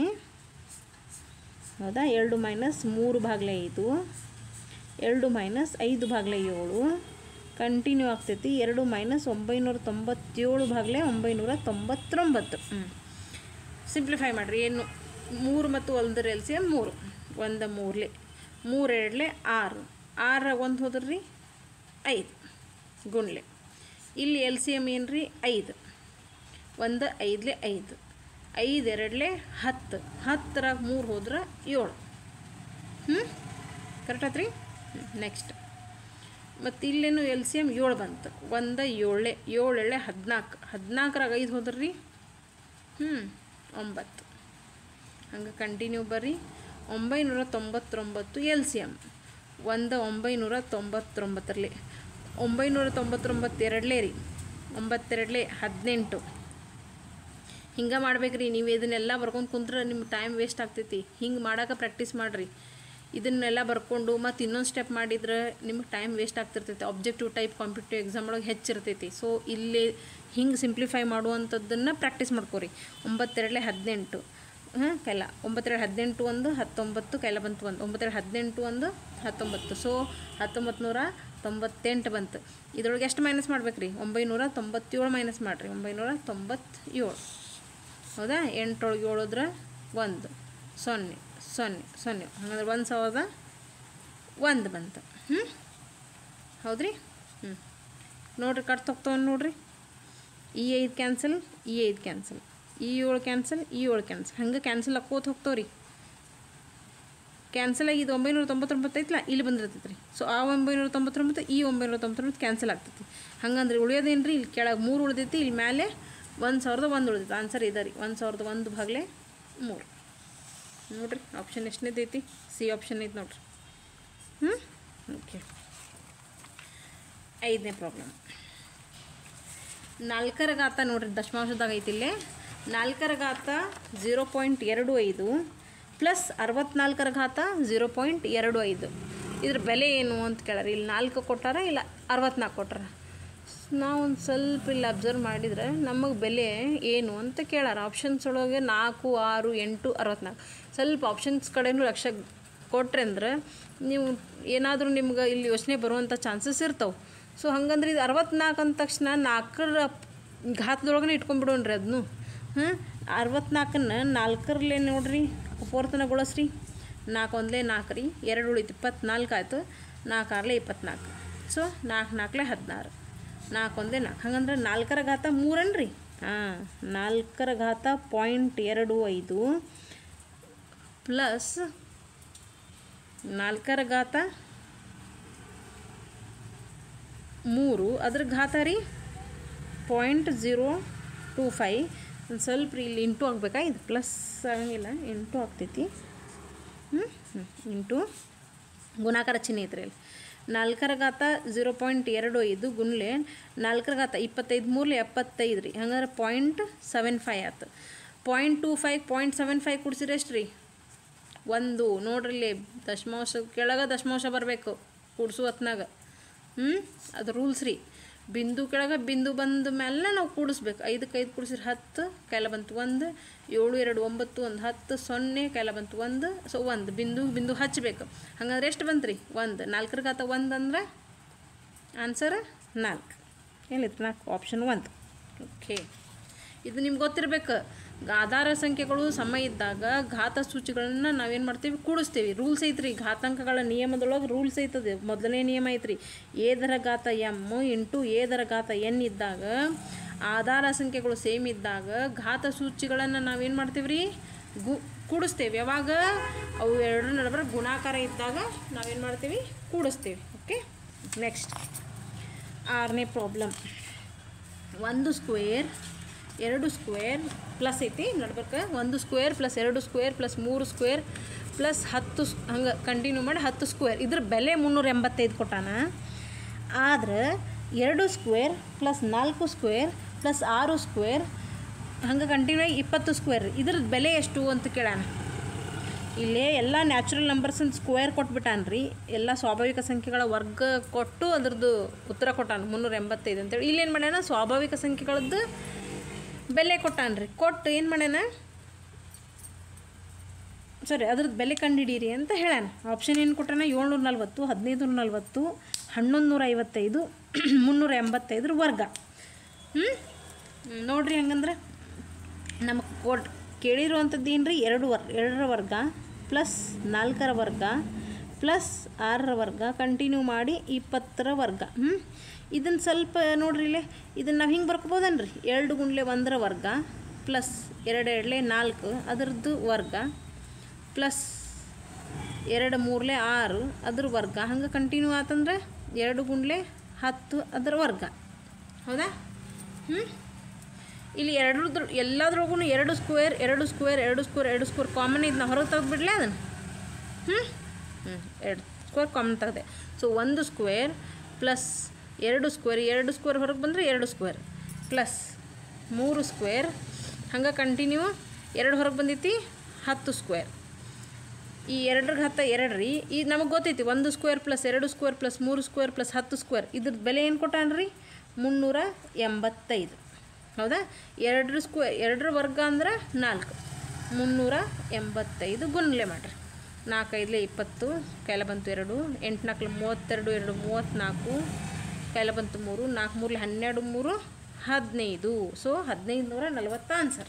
ಹೌದಾ ಎರಡು ಮೈನಸ್ ಮೂರು ಭಾಗಲೆ ಐದು ಎರಡು ಮೈನಸ್ ಐದು ಭಾಗಲೆ ಏಳು ಕಂಟಿನ್ಯೂ ಆಗ್ತೈತಿ ಎರಡು ಮೈನಸ್ ಒಂಬೈನೂರ ತೊಂಬತ್ತೇಳು ಭಾಗಲೆ ಒಂಬೈನೂರ ತೊಂಬತ್ತೊಂಬತ್ತು ಹ್ಞೂ ಸಿಂಪ್ಲಿಫೈ ಮಾಡಿರಿ ಏನು ಮೂರು ಮತ್ತು ಒಂದರ ಎಲ್ ಸಿ ಎಮ್ ಮೂರು ಒಂದು ಮೂರಲೆ ಮೂರು ಎರಡಲೆ ಆರು ಆರಾಗ ಒಂದು ಹೋದ್ರಿ ಐದು ಗುಣ್ಲೆ ಇಲ್ಲಿ ಎಲ್ ಸಿ ಎಮ್ ಏನು ರೀ ಐದು ಒಂದು ಐದಲೆ ಐದು ಐದು ಎರಡಲೆ ಹತ್ತು ಹತ್ತರಾಗ ಮೂರು ಹೋದ್ರೆ ಏಳು ಹ್ಞೂ ಕರೆಕ್ಟ್ ಆತ್ರಿ ನೆಕ್ಸ್ಟ್ ಮತ್ತು ಇಲ್ಲೇನು ಎಲ್ ಸಿ ಎಮ್ ಏಳು ಬಂತು ಒಂದು ಏಳೆ ಏಳು ಎಳೆ ಹದಿನಾಲ್ಕು ಹದಿನಾಲ್ಕರಾಗ ಐದು ಹೋದ್ರಿ ಹ್ಞೂ ಒಂಬತ್ತು ಹಂಗೆ ಕಂಟಿನ್ಯೂ ಬರ್ರಿ ಒಂಬೈನೂರ ತೊಂಬತ್ತೊಂಬತ್ತು ಎಲ್ ಸಿ ಎಮ್ ಒಂದು ಒಂಬೈನೂರ ತೊಂಬತ್ತೊಂಬತ್ತರಲ್ಲಿ ಒಂಬೈನೂರ ತೊಂಬತ್ತೊಂಬತ್ತು ಎರಡಲೇ ರೀ ಒಂಬತ್ತೆರಡಲೇ ಹದಿನೆಂಟು ಹಿಂಗೆ ಮಾಡ್ಬೇಕ್ರಿ ನೀವು ಇದನ್ನೆಲ್ಲ ಬರ್ಕೊಂಡು ಕುಂತ್ರೆ ನಿಮ್ಗೆ ಟೈಮ್ ವೇಸ್ಟ್ ಆಗ್ತೈತಿ ಹಿಂಗೆ ಮಾಡೋಕೆ ಪ್ರಾಕ್ಟೀಸ್ ಮಾಡಿರಿ ಇದನ್ನೆಲ್ಲ ಬರ್ಕೊಂಡು ಮತ್ತು ಇನ್ನೊಂದು ಸ್ಟೆಪ್ ಮಾಡಿದ್ರೆ ನಿಮ್ಗೆ ಟೈಮ್ ವೇಸ್ಟ್ ಆಗ್ತಿರ್ತೈತಿ ಆಬ್ಜೆಕ್ಟಿವ್ ಟೈಪ್ ಕಾಂಪಿಟೇಟಿವ್ ಎಕ್ಸಾಮ್ ಒಳಗೆ ಹೆಚ್ಚಿರ್ತೈತಿ ಸೊ ಇಲ್ಲಿ ಹಿಂಗೆ ಸಿಂಪ್ಲಿಫೈ ಮಾಡುವಂಥದ್ದನ್ನು ಪ್ರಾಕ್ಟೀಸ್ ಮಾಡ್ಕೋರಿ ಒಂಬತ್ತೆರಡಲೆ ಹದಿನೆಂಟು ಹಾಂ ಕೈಲ ಒಂಬತ್ತೆರಡು ಹದಿನೆಂಟು ಒಂದು ಹತ್ತೊಂಬತ್ತು ಕೈಲ ಬಂತು ಒಂದು ಒಂಬತ್ತೆರಡು ಹದಿನೆಂಟು ಒಂದು ಹತ್ತೊಂಬತ್ತು ಸೊ ಹತ್ತೊಂಬತ್ತು ನೂರ ತೊಂಬತ್ತೆಂಟು ಬಂತು ಇದ್ರೊಳಗೆ ಎಷ್ಟು ಮೈನಸ್ ಮಾಡ್ಬೇಕು ರೀ ಒಂಬೈನೂರ ತೊಂಬತ್ತೇಳು ಮೈನಸ್ ಮಾಡಿರಿ ಒಂಬೈನೂರ ತೊಂಬತ್ತೇಳು ಹೌದಾ ಎಂಟೊಳಗೆ ಏಳೋದ್ರೆ ಒಂದು ಸೊನ್ನೆ ಸೊನ್ನೆ ಸೊನ್ನೆ ಹಂಗಂದ್ರೆ ಒಂದು ಸಾವಿರದ ಒಂದು ಬಂತು ಹ್ಞೂ ಹೌದ್ರಿ ಹ್ಞೂ ನೋಡಿರಿ ಕಟ್ ತೊಗ್ತಾವ ನೋಡ್ರಿ ಈ ಐದು ಕ್ಯಾನ್ಸಲ್ ಈ ಐದು ಕ್ಯಾನ್ಸಲ್ ಈ ಏಳು ಕ್ಯಾನ್ಸಲ್ ಈ ಏಳು ಕ್ಯಾನ್ಸಲ್ ಹಂಗೆ ಕ್ಯಾನ್ಸಲ್ ಹಾಕೋತ ಹೋಗ್ತಾವ ರೀ ಕ್ಯಾನ್ಸಲ್ ಆಗಿದ್ದು ಒಂಬೈನೂರ ತೊಂಬತ್ತೊಂಬತ್ತು ಐತಲ್ಲ ಇಲ್ಲಿ ಬಂದಿರ್ತೈತೆ ರೀ ಸೊ ಆ ಒಂಬೈನೂರ ತೊಂಬತ್ತೊಂಬತ್ತು ಈ ಒಂಬೈನೂರ ತೊಂಬತ್ತೊಂಬತ್ತು ಕ್ಯಾನ್ಸಲ್ ಆಗ್ತೈತಿ ಹಂಗಂದ್ರೆ ಉಳಿಯೋದೇನು ರೀ ಇಲ್ಲಿ ಕೆಳಗೆ ಮೂರು ಉಳಿದೈತಿ ಇಲ್ಲಿ ಮೇಲೆ ಒಂದು ಸಾವಿರದ ಒಂದು ಉಳಿದೈತಿ ಆನ್ಸರ್ ಇದೆ ರೀ ಒಂದು ಸಾವಿರದ ಒಂದು ಭಾಗಲೆ ಮೂರು ನೋಡ್ರಿ ಆಪ್ಷನ್ ಎಷ್ಟನೇದೈತಿ ಸಿ ಆಪ್ಷನ್ ಐತಿ ನೋಡ್ರಿ ಹ್ಞೂ ಓಕೆ ಐದನೇ ಪ್ರಾಬ್ಲಮ್ ನಾಲ್ಕರ ಘಾತ ನೋಡ್ರಿ ದಶಮಾಂಶದಾಗ ಐತಿ ಇಲ್ಲೇ ನಾಲ್ಕರ ಘಾತ ಝೀರೋ ಪಾಯಿಂಟ್ ಎರಡು ಐದು ಪ್ಲಸ್ ಅರವತ್ನಾಲ್ಕರ ಘಾತ ಝೀರೋ ಪಾಯಿಂಟ್ ಎರಡು ಐದು ಇದ್ರ ಬೆಲೆ ಏನು ಅಂತ ಕೇಳ್ಯಾರ ಇಲ್ಲಿ ನಾಲ್ಕು ಕೊಟ್ಟಾರ ಇಲ್ಲ ಅರವತ್ನಾಲ್ಕು ಕೊಟ್ಟಾರ ನಾವು ಒಂದು ಸ್ವಲ್ಪ ಇಲ್ಲಿ ಅಬ್ಸರ್ವ್ ಮಾಡಿದ್ರೆ ನಮಗೆ ಬೆಲೆ ಏನು ಅಂತ ಕೇಳಾರ ಆಪ್ಷನ್ಸ್ ಒಳಗೆ ನಾಲ್ಕು ಆರು ಎಂಟು ಅರವತ್ನಾಲ್ಕು ಸ್ವಲ್ಪ ಆಪ್ಷನ್ಸ್ ಕಡೆನೂ ಲಕ್ಷ ಕೊಟ್ರೆ ಅಂದ್ರೆ ನೀವು ಏನಾದರೂ ನಿಮ್ಗೆ ಇಲ್ಲಿ ಯೋಚನೆ ಬರುವಂಥ ಚಾನ್ಸಸ್ ಇರ್ತಾವೆ ಸೊ ಹಂಗಂದ್ರೆ ಇದು ಅರವತ್ನಾಲ್ಕು ಅಂದ ತಕ್ಷಣ ನಾಲ್ಕರ ಘಾತದೊಳಗನೆ ಇಟ್ಕೊಂಡ್ಬಿಡೋಣ್ರಿ ಅದನ್ನು ಹಾಂ ಅರವತ್ನಾಲ್ಕನ್ನ ನಾಲ್ಕರಲ್ಲೇ ನೋಡ್ರಿ ಅಪವರ್ತನಗೊಳಿಸ್ರಿ ನಾಲ್ಕು ಒಂದಲೇ ನಾಲ್ಕು ರೀ ಎರಡು ಉಳಿತು ಇಪ್ಪತ್ನಾಲ್ಕು ಆಯಿತು ನಾಲ್ಕು ಆರಲೇ ಇಪ್ಪತ್ನಾಲ್ಕು ಸೊ ನಾಲ್ಕು ನಾಲ್ಕಲೇ ಹದಿನಾರು ನಾಲ್ಕು ಒಂದೇ ನಾಲ್ಕು ಹಂಗಂದ್ರೆ ನಾಲ್ಕರ ಘಾತ ಮೂರನ್ರಿ ಹಾಂ ನಾಲ್ಕರ ಘಾತ ಪಾಯಿಂಟ್ ಎರಡು ಐದು ಪ್ಲಸ್ ನಾಲ್ಕರ ಘಾತ ಮೂರು ಅದ್ರ ಘಾತ ರೀ ಪಾಯಿಂಟ್ ಝೀರೋ ಟೂ ಫೈ ಒಂದು ಸ್ವಲ್ಪ ರೀ ಇಲ್ಲಿ ಇಂಟು ಆಗ್ಬೇಕಾ ಇದು ಪ್ಲಸ್ ಆಗಂಗಿಲ್ಲ ಇಂಟು ಆಗ್ತೈತಿ ಹ್ಞೂ ಹ್ಞೂ ಇಂಟು ಗುಣಾಕಾರ ಚಿಹ್ನೆ ಐತ್ರಿ ಅಲ್ಲಿ ನಾಲ್ಕರ ಘಾತ ಝೀರೋ ಪಾಯಿಂಟ್ ಎರಡು ಐದು ಗುಣ್ಲೆ ನಾಲ್ಕರ ಘಾತ ಇಪ್ಪತ್ತೈದು ಮೂರಲೆ ಎಪ್ಪತ್ತೈದು ರೀ ಹಂಗಾದ್ರೆ ಪಾಯಿಂಟ್ ಸೆವೆನ್ ಫೈ ಆಯ್ತು point two five point seven five ಕೊಡ್ಸಿರಿ ಎಷ್ಟು ರೀ ಒಂದು ನೋಡ್ರಿ ಇಲ್ಲಿ ದಶಮಾಂಶ ಕೆಳಗೆ ದಶಮಾಂಶ ಬರಬೇಕು ಕೂಡ್ಸು ಹೊತ್ನಾಗ ಹ್ಞೂ ಅದು ರೂಲ್ಸ್ ರೀ ಬಿಂದು ಕೆಳಗೆ ಬಿಂದು ಬಂದ ಮೇಲೆ ನಾವು ಕೂಡಿಸ್ಬೇಕು ಐದಕ್ಕೆ ಐದು ಕೂಡಿಸಿದ್ರೆ ಹತ್ತು ಕೈಲ ಬಂತು ಒಂದು ಏಳು ಎರಡು ಒಂಬತ್ತು ಒಂದು ಹತ್ತು ಸೊನ್ನೆ ಕೈಲ ಬಂತು ಒಂದು ಸೊ ಒಂದು ಬಿಂದು ಬಿಂದು ಹಚ್ಚಬೇಕು ಹಂಗಂದ್ರೆ ಎಷ್ಟು ಬಂತು ರೀ ಒಂದು ನಾಲ್ಕರ ಘಾತ ಒಂದು ಅಂದ್ರೆ ಆನ್ಸರ್ ನಾಲ್ಕು ಏನಿತ್ತು ನಾಲ್ಕು ಆಪ್ಷನ್ ಒಂದು ಓಕೆ ಇದು ನಿಮ್ಗೆ ಗೊತ್ತಿರ್ಬೇಕು ಆಧಾರ ಸಂಖ್ಯೆಗಳು ಸಮ ಇದ್ದಾಗ ಘಾತ ಸೂಚಿಗಳನ್ನ ನಾವೇನು ಮಾಡ್ತೀವಿ ಕೂಡಿಸ್ತೀವಿ ರೂಲ್ಸ್ ಐತ್ರಿ ಘಾತಾಂಕಗಳ ನಿಯಮದೊಳಗೆ ರೂಲ್ಸ್ ಐತದೆ ಮೊದಲನೇ ನಿಯಮ ಐತ್ರಿ ಏದರ ಘಾತ ಎಮ್ ಇಂಟು ಏದರ ಘಾತ ಎನ್ ಇದ್ದಾಗ ಆಧಾರ ಸಂಖ್ಯೆಗಳು ಸೇಮ್ ಇದ್ದಾಗ ಘಾತ ಸೂಚಿಗಳನ್ನು ನಾವೇನು ಮಾಡ್ತೀವಿ ರೀ ಗು ಕೂಡಿಸ್ತೇವೆ ಯಾವಾಗ ಅವು ಎರಡರ ನಡುವೆ ಗುಣಾಕಾರ ಇದ್ದಾಗ ನಾವೇನು ಮಾಡ್ತೀವಿ ಕೂಡಿಸ್ತೀವಿ ಓಕೆ ನೆಕ್ಸ್ಟ್ ಆರನೇ ಪ್ರಾಬ್ಲಮ್ ಒಂದು ಸ್ಕ್ವೇರ್ ಎರಡು ಸ್ಕ್ವೇರ್ ಪ್ಲಸ್ ಐತಿ ನಡ್ಬರ್ಕ ಒಂದು ಸ್ಕ್ವೇರ್ ಪ್ಲಸ್ ಎರಡು ಸ್ಕ್ವೇರ್ ಪ್ಲಸ್ ಮೂರು ಸ್ಕ್ವೇರ್ ಪ್ಲಸ್ ಹತ್ತು ಹಂಗೆ ಕಂಟಿನ್ಯೂ ಮಾಡಿ ಹತ್ತು ಸ್ಕ್ವೇರ್ ಇದ್ರ ಬೆಲೆ ಮುನ್ನೂರ ಎಂಬತ್ತೈದು ಕೊಟ್ಟಾನ ಆದ್ರೆ ಎರಡು ಸ್ಕ್ವೇರ್ ಪ್ಲಸ್ ನಾಲ್ಕು ಸ್ಕ್ವೇರ್ ಪ್ಲಸ್ ಆರು ಸ್ಕ್ವೇರ್ ಹಂಗೆ ಕಂಟಿನ್ಯೂ ಆಗಿ ಇಪ್ಪತ್ತು ಸ್ಕ್ವೇರ್ ಇದ್ರದ್ದು ಬೆಲೆ ಎಷ್ಟು ಅಂತ ಕೇಳೋಣ ಇಲ್ಲೇ ಎಲ್ಲ ನ್ಯಾಚುರಲ್ ನಂಬರ್ಸನ್ನ ಸ್ಕ್ವೇರ್ ಕೊಟ್ಬಿಟ್ಟಾನ್ರಿ ಎಲ್ಲ ಸ್ವಾಭಾವಿಕ ಸಂಖ್ಯೆಗಳ ವರ್ಗ ಕೊಟ್ಟು ಅದ್ರದ್ದು ಉತ್ತರ ಕೊಟ್ಟಾನ ಮುನ್ನೂರ ಎಂಬತ್ತೈದು ಅಂತೇಳಿ ಇಲ್ಲೇನು ಮಾಡ್ಯಾನ ಸ್ವಾಭಾವಿಕ ಸಂಖ್ಯೆಗಳದ್ದು ಬೆಲೆ ಕೊಟ್ಟಾನ್ರಿ ಕೊಟ್ಟು ಏನು ಮಾಡ್ಯಾನ ಸಾರಿ ಅದ್ರದ್ದು ಬೆಲೆ ಕಂಡುಹಿಡೀರಿ ಅಂತ ಹೇಳ್ಯಾನ ಆಪ್ಷನ್ ಏನು ಕೊಟ್ಟಾನ ಏಳ್ನೂರ ನಲ್ವತ್ತು ಹದಿನೈದು ನೂರ ನಲ್ವತ್ತು ಹನ್ನೊಂದು ನೂರ ಐವತ್ತೈದು ಮುನ್ನೂರ ಎಂಬತ್ತೈದರ ವರ್ಗ ಹ್ಞೂ ನೋಡ್ರಿ ಹಂಗಂದ್ರೆ ನಮಗೆ ಕೊಟ್ ಕೇಳಿರುವಂಥದ್ದು ಏನು ರೀ ಎರಡು ವರ್ ಎರಡರ ವರ್ಗ ಪ್ಲಸ್ ನಾಲ್ಕರ ವರ್ಗ ಪ್ಲಸ್ ಆರರ ವರ್ಗ ಕಂಟಿನ್ಯೂ ಮಾಡಿ ಇಪ್ಪತ್ತರ ವರ್ಗ ಹ್ಞೂ ಇದನ್ನು ಸ್ವಲ್ಪ ನೋಡ್ರಿ ಇಲ್ಲೇ ಇದನ್ನು ನಾವು ಹಿಂಗೆ ಬರ್ಕೋಬೋದನ್ರಿ ಎರಡು ಗುಂಡ್ಲೆ ಒಂದರ ವರ್ಗ ಪ್ಲಸ್ ಎರಡು ಎರಡಲೆ ನಾಲ್ಕು ಅದರದ್ದು ವರ್ಗ ಪ್ಲಸ್ ಎರಡು ಮೂರಲೆ ಆರು ಅದ್ರ ವರ್ಗ ಹಂಗೆ ಕಂಟಿನ್ಯೂ ಆತಂದ್ರೆ ಎರಡು ಗುಂಡ್ಲೆ ಹತ್ತು ಅದರ ವರ್ಗ ಹೌದಾ ಹ್ಞೂ ಇಲ್ಲಿ ಎರಡರದ್ದು ಎಲ್ಲದ್ರೊಳಗೂ ಎರಡು ಸ್ಕ್ವೇರ್ ಎರಡು ಸ್ಕ್ವೇರ್ ಎರಡು ಸ್ಕ್ವೇರ್ ಎರಡು ಸ್ಕ್ವೇರ್ ಕಾಮನ್ ಇದನ್ನ ಹೊರಗೆ ತೆಗೆದ್ಬಿಡ್ಲೆ ಅದನ್ನು ಹ್ಞೂ ಹ್ಞೂ ಎರಡು ಸ್ಕ್ವೇರ್ ಕಾಮನ್ ತೆಗೆದೆ ಸೊ ಒಂದು ಸ್ಕ್ವೇರ್ ಪ್ಲಸ್ ಎರಡು ಸ್ಕ್ವೇರ್ ಎರಡು ಸ್ಕ್ವೇರ್ ಹೊರಗೆ ಬಂದರೆ ಎರಡು ಸ್ಕ್ವೇರ್ ಪ್ಲಸ್ ಮೂರು ಸ್ಕ್ವೇರ್ ಹಂಗೆ ಕಂಟಿನ್ಯೂ ಎರಡು ಹೊರಗೆ ಬಂದೈತಿ ಹತ್ತು ಸ್ಕ್ವೇರ್ ಈ ಎರಡರ ಹತ್ತ ಎರಡು ರೀ ಈ ನಮಗೆ ಗೊತ್ತೈತಿ ಒಂದು ಸ್ಕ್ವೇರ್ ಪ್ಲಸ್ ಎರಡು ಸ್ಕ್ವೇರ್ ಪ್ಲಸ್ ಮೂರು ಸ್ಕ್ವೇರ್ ಪ್ಲಸ್ ಹತ್ತು ಸ್ಕ್ವೇರ್ ಇದ್ರದ್ದು ಬೆಲೆ ಏನು ಕೊಟ್ಟಾನ್ರಿ ಮುನ್ನೂರ ಎಂಬತ್ತೈದು ಹೌದಾ ಎರಡರ ಸ್ಕ್ವೇರ್ ಎರಡರ ವರ್ಗ ಅಂದ್ರೆ ನಾಲ್ಕು ಮುನ್ನೂರ ಎಂಬತ್ತೈದು ಗುಣಲೆ ಮಾಡಿರಿ ನಾಲ್ಕೈದಲೆ ಇಪ್ಪತ್ತು ಕೈಲ ಬಂತು ಎರಡು ಎಂಟು ನಾಲ್ಕು ಮೂವತ್ತೆರಡು ಎರಡು ಮೂವತ್ತ್ನಾಲ್ಕು ಕೈಲ ಬಂತು ಮೂರು ನಾಲ್ಕು ಮೂರಲೆ ಹನ್ನೆರಡು ಮೂರು ಹದಿನೈದು ಸೊ ಹದಿನೈದು ನೂರ ನಲ್ವತ್ತು ಆನ್ಸರ್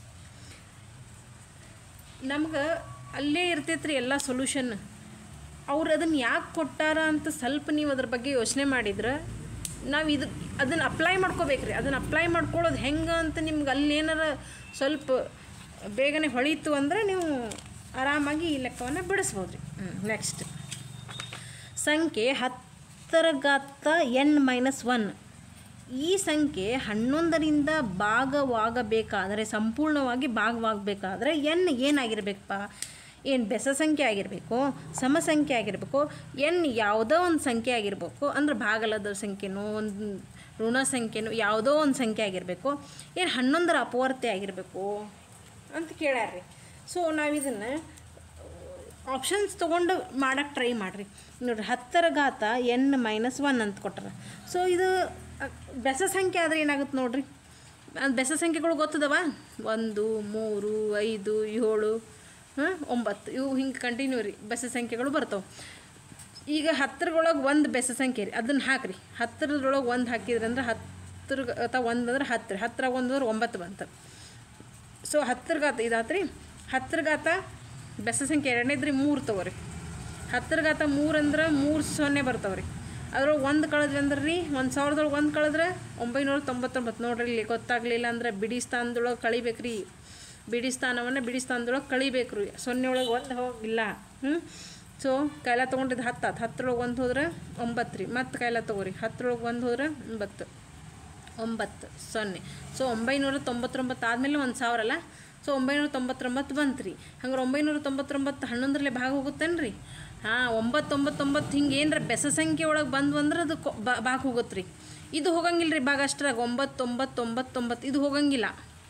ನಮ್ಗೆ ಅಲ್ಲೇ ಇರ್ತೈತೆ ರೀ ಎಲ್ಲ ಸೊಲ್ಯೂಷನ್ ಅವ್ರು ಅದನ್ನು ಯಾಕೆ ಕೊಟ್ಟಾರ ಅಂತ ಸ್ವಲ್ಪ ನೀವು ಅದ್ರ ಬಗ್ಗೆ ಯೋಚನೆ ಮಾಡಿದ್ರೆ ನಾವು ಇದು ಅದನ್ನು ಅಪ್ಲೈ ಮಾಡ್ಕೋಬೇಕ್ರಿ ಅದನ್ನು ಅಪ್ಲೈ ಮಾಡ್ಕೊಳ್ಳೋದು ಹೆಂಗೆ ಅಂತ ನಿಮ್ಗೆ ಅಲ್ಲಿ ಏನಾರ ಸ್ವಲ್ಪ ಬೇಗನೆ ಹೊಳೀತು ಅಂದರೆ ನೀವು ಆರಾಮಾಗಿ ಈ ಲೆಕ್ಕವನ್ನು ಬಿಡಿಸ್ಬೋದು ರೀ ನೆಕ್ಸ್ಟ್ ಸಂಖ್ಯೆ ಹತ್ತರ ಘಾತ ಎನ್ ಮೈನಸ್ ಒನ್ ಈ ಸಂಖ್ಯೆ ಹನ್ನೊಂದರಿಂದ ಭಾಗವಾಗಬೇಕಾದರೆ ಸಂಪೂರ್ಣವಾಗಿ ಭಾಗವಾಗಬೇಕಾದ್ರೆ ಎನ್ ಏನಾಗಿರ್ಬೇಕಪ್ಪ ಏನು ಬೆಸ ಸಂಖ್ಯೆ ಆಗಿರಬೇಕು ಸಮ ಸಂಖ್ಯೆ ಆಗಿರಬೇಕು ಎನ್ ಯಾವುದೋ ಒಂದು ಸಂಖ್ಯೆ ಆಗಿರಬೇಕು ಅಂದ್ರೆ ಭಾಗಲದ ಸಂಖ್ಯೆನೋ ಒಂದು ಋಣ ಸಂಖ್ಯೆನೋ ಯಾವುದೋ ಒಂದು ಸಂಖ್ಯೆ ಆಗಿರಬೇಕು ಏನು ಹನ್ನೊಂದರ ಅಪವರ್ತಿ ಆಗಿರಬೇಕು ಅಂತ ಕೇಳ್ಯಾರ್ರಿ ಸೊ ನಾವು ಇದನ್ನು ಆಪ್ಷನ್ಸ್ ತೊಗೊಂಡು ಮಾಡಕ್ಕೆ ಟ್ರೈ ಮಾಡಿರಿ ನೋಡಿರಿ ಹತ್ತರ ಘಾತ ಎನ್ ಮೈನಸ್ ಒನ್ ಅಂತ ಕೊಟ್ಟಾರ ಸೊ ಇದು ಅ, ಬೆಸ ಸಂಖ್ಯೆ ಆದರೆ ಏನಾಗುತ್ತೆ ನೋಡ್ರಿ ಅದು ಬೆಸ ಸಂಖ್ಯೆಗಳು ಗೊತ್ತದವ ಒಂದು ಮೂರು ಐದು ಏಳು ಹಾಂ ಒಂಬತ್ತು ಇವು ಹಿಂಗೆ ಕಂಟಿನ್ಯೂ ರೀ ಬೆಸ ಸಂಖ್ಯೆಗಳು ಬರ್ತಾವೆ ಈಗ ಹತ್ತರದೊಳಗೆ ಒಂದು ಬೆಸ ಸಂಖ್ಯೆ ರೀ ಅದನ್ನು ಹಾಕ್ರಿ ಹತ್ತರದೊಳಗೆ ಒಂದು ಹಾಕಿದ್ರಿ ಅಂದ್ರೆ ಹತ್ತರ ಅಥವಾ ಒಂದು ಅಂದ್ರೆ ಹತ್ತು ರೀ ಹತ್ತರ ಒಂದು ಅಂದ್ರೆ ಒಂಬತ್ತು ಬಂತು ಸೊ ಹತ್ತರ ಘಾತ ಇದಾತು ರೀ ಹತ್ತರ ಘಾತ ಬೆಸ ಸಂಖ್ಯೆ ಎರಡನೇದ್ರಿ ಮೂರು ತಗೋರಿ ಹತ್ತರ ಘಾತ ಮೂರು ಅಂದ್ರೆ ಮೂರು ಸೊನ್ನೆ ಬರ್ತಾವೆ ರೀ ಅದ್ರೊಳಗೆ ಒಂದು ಕಳೆದ್ವಿ ಅಂದ್ರೆ ರೀ ಒಂದು ಸಾವಿರದೊಳಗೆ ಒಂದು ಕಳೆದ್ರೆ ಒಂಬೈನೂರ ತೊಂಬತ್ತೊಂಬತ್ತು ನೋಡ್ರಿ ಇಲ್ಲಿ ಗೊತ್ತಾಗಲಿಲ್ಲ ಅಂದ್ರೆ ಬಿಡಿ ಸ್ಥಾನದೊಳಗೆ ಕಳಿಬೇಕು ರೀ ಬಿಡಿ ಸ್ಥಾನವನ್ನು ಬಿಡಿ ಸ್ಥಾನದೊಳಗೆ ಕಳಿಬೇಕು ರೀ ಸೊನ್ನೆ ಒಳಗೆ ಒಂದು ಹೋಗಿಲ್ಲ ಹ್ಞೂ ಸೊ ಕೈಲ ತೊಗೊಂಡಿದ್ದು ಹತ್ತು ಆತು ಹತ್ತರೊಳಗೆ ಒಂದು ಹೋದ್ರೆ ಒಂಬತ್ತು ರೀ ಮತ್ತು ಕೈಲ ತೊಗೋರಿ ಹತ್ತರೊಳಗೆ ಒಂದು ಹೋದ್ರೆ ಒಂಬತ್ತು ಒಂಬತ್ತು ಸೊನ್ನೆ ಸೊ ಒಂಬೈನೂರ ತೊಂಬತ್ತೊಂಬತ್ತು ಆದಮೇಲೆ ಒಂದು ಸಾವಿರ ಅಲ್ಲ ಸೊ ಒಂಬೈನೂರ ತೊಂಬತ್ತೊಂಬತ್ತು ಬಂತು ರೀ ಹಂಗಾರೆ ಒಂಬೈನೂರ ತೊಂಬತ್ತೊಂಬತ್ತು ಹನ್ನೊಂದರಲ್ಲೇ ಭಾಗ ಹೋಗುತ್ತೇನು ರೀ ಹಾಂ ಒಂಬತ್ತೊಂಬತ್ತೊಂಬತ್ತು ಹಿಂಗೆ ಏನರ ಬೆಸ ಸಂಖ್ಯೆ ಒಳಗೆ ಬಂದು ಅಂದ್ರೆ ಅದು ಕೊ- ಬಾ- ಭಾಗ ಹೋಗುತ್ತೆ ರೀ ಇದು ಹೋಗಂಗಿಲ್ಲ ರೀ ಭಾಗ ಅಷ್ಟ್ರಾಗ ಒಂಬತ್ತೊಂಬತ್ತೊಂಬತ್ತೊಂಬತ್ತು ಇದು ಹೋಗಂಗಿಲ್ಲ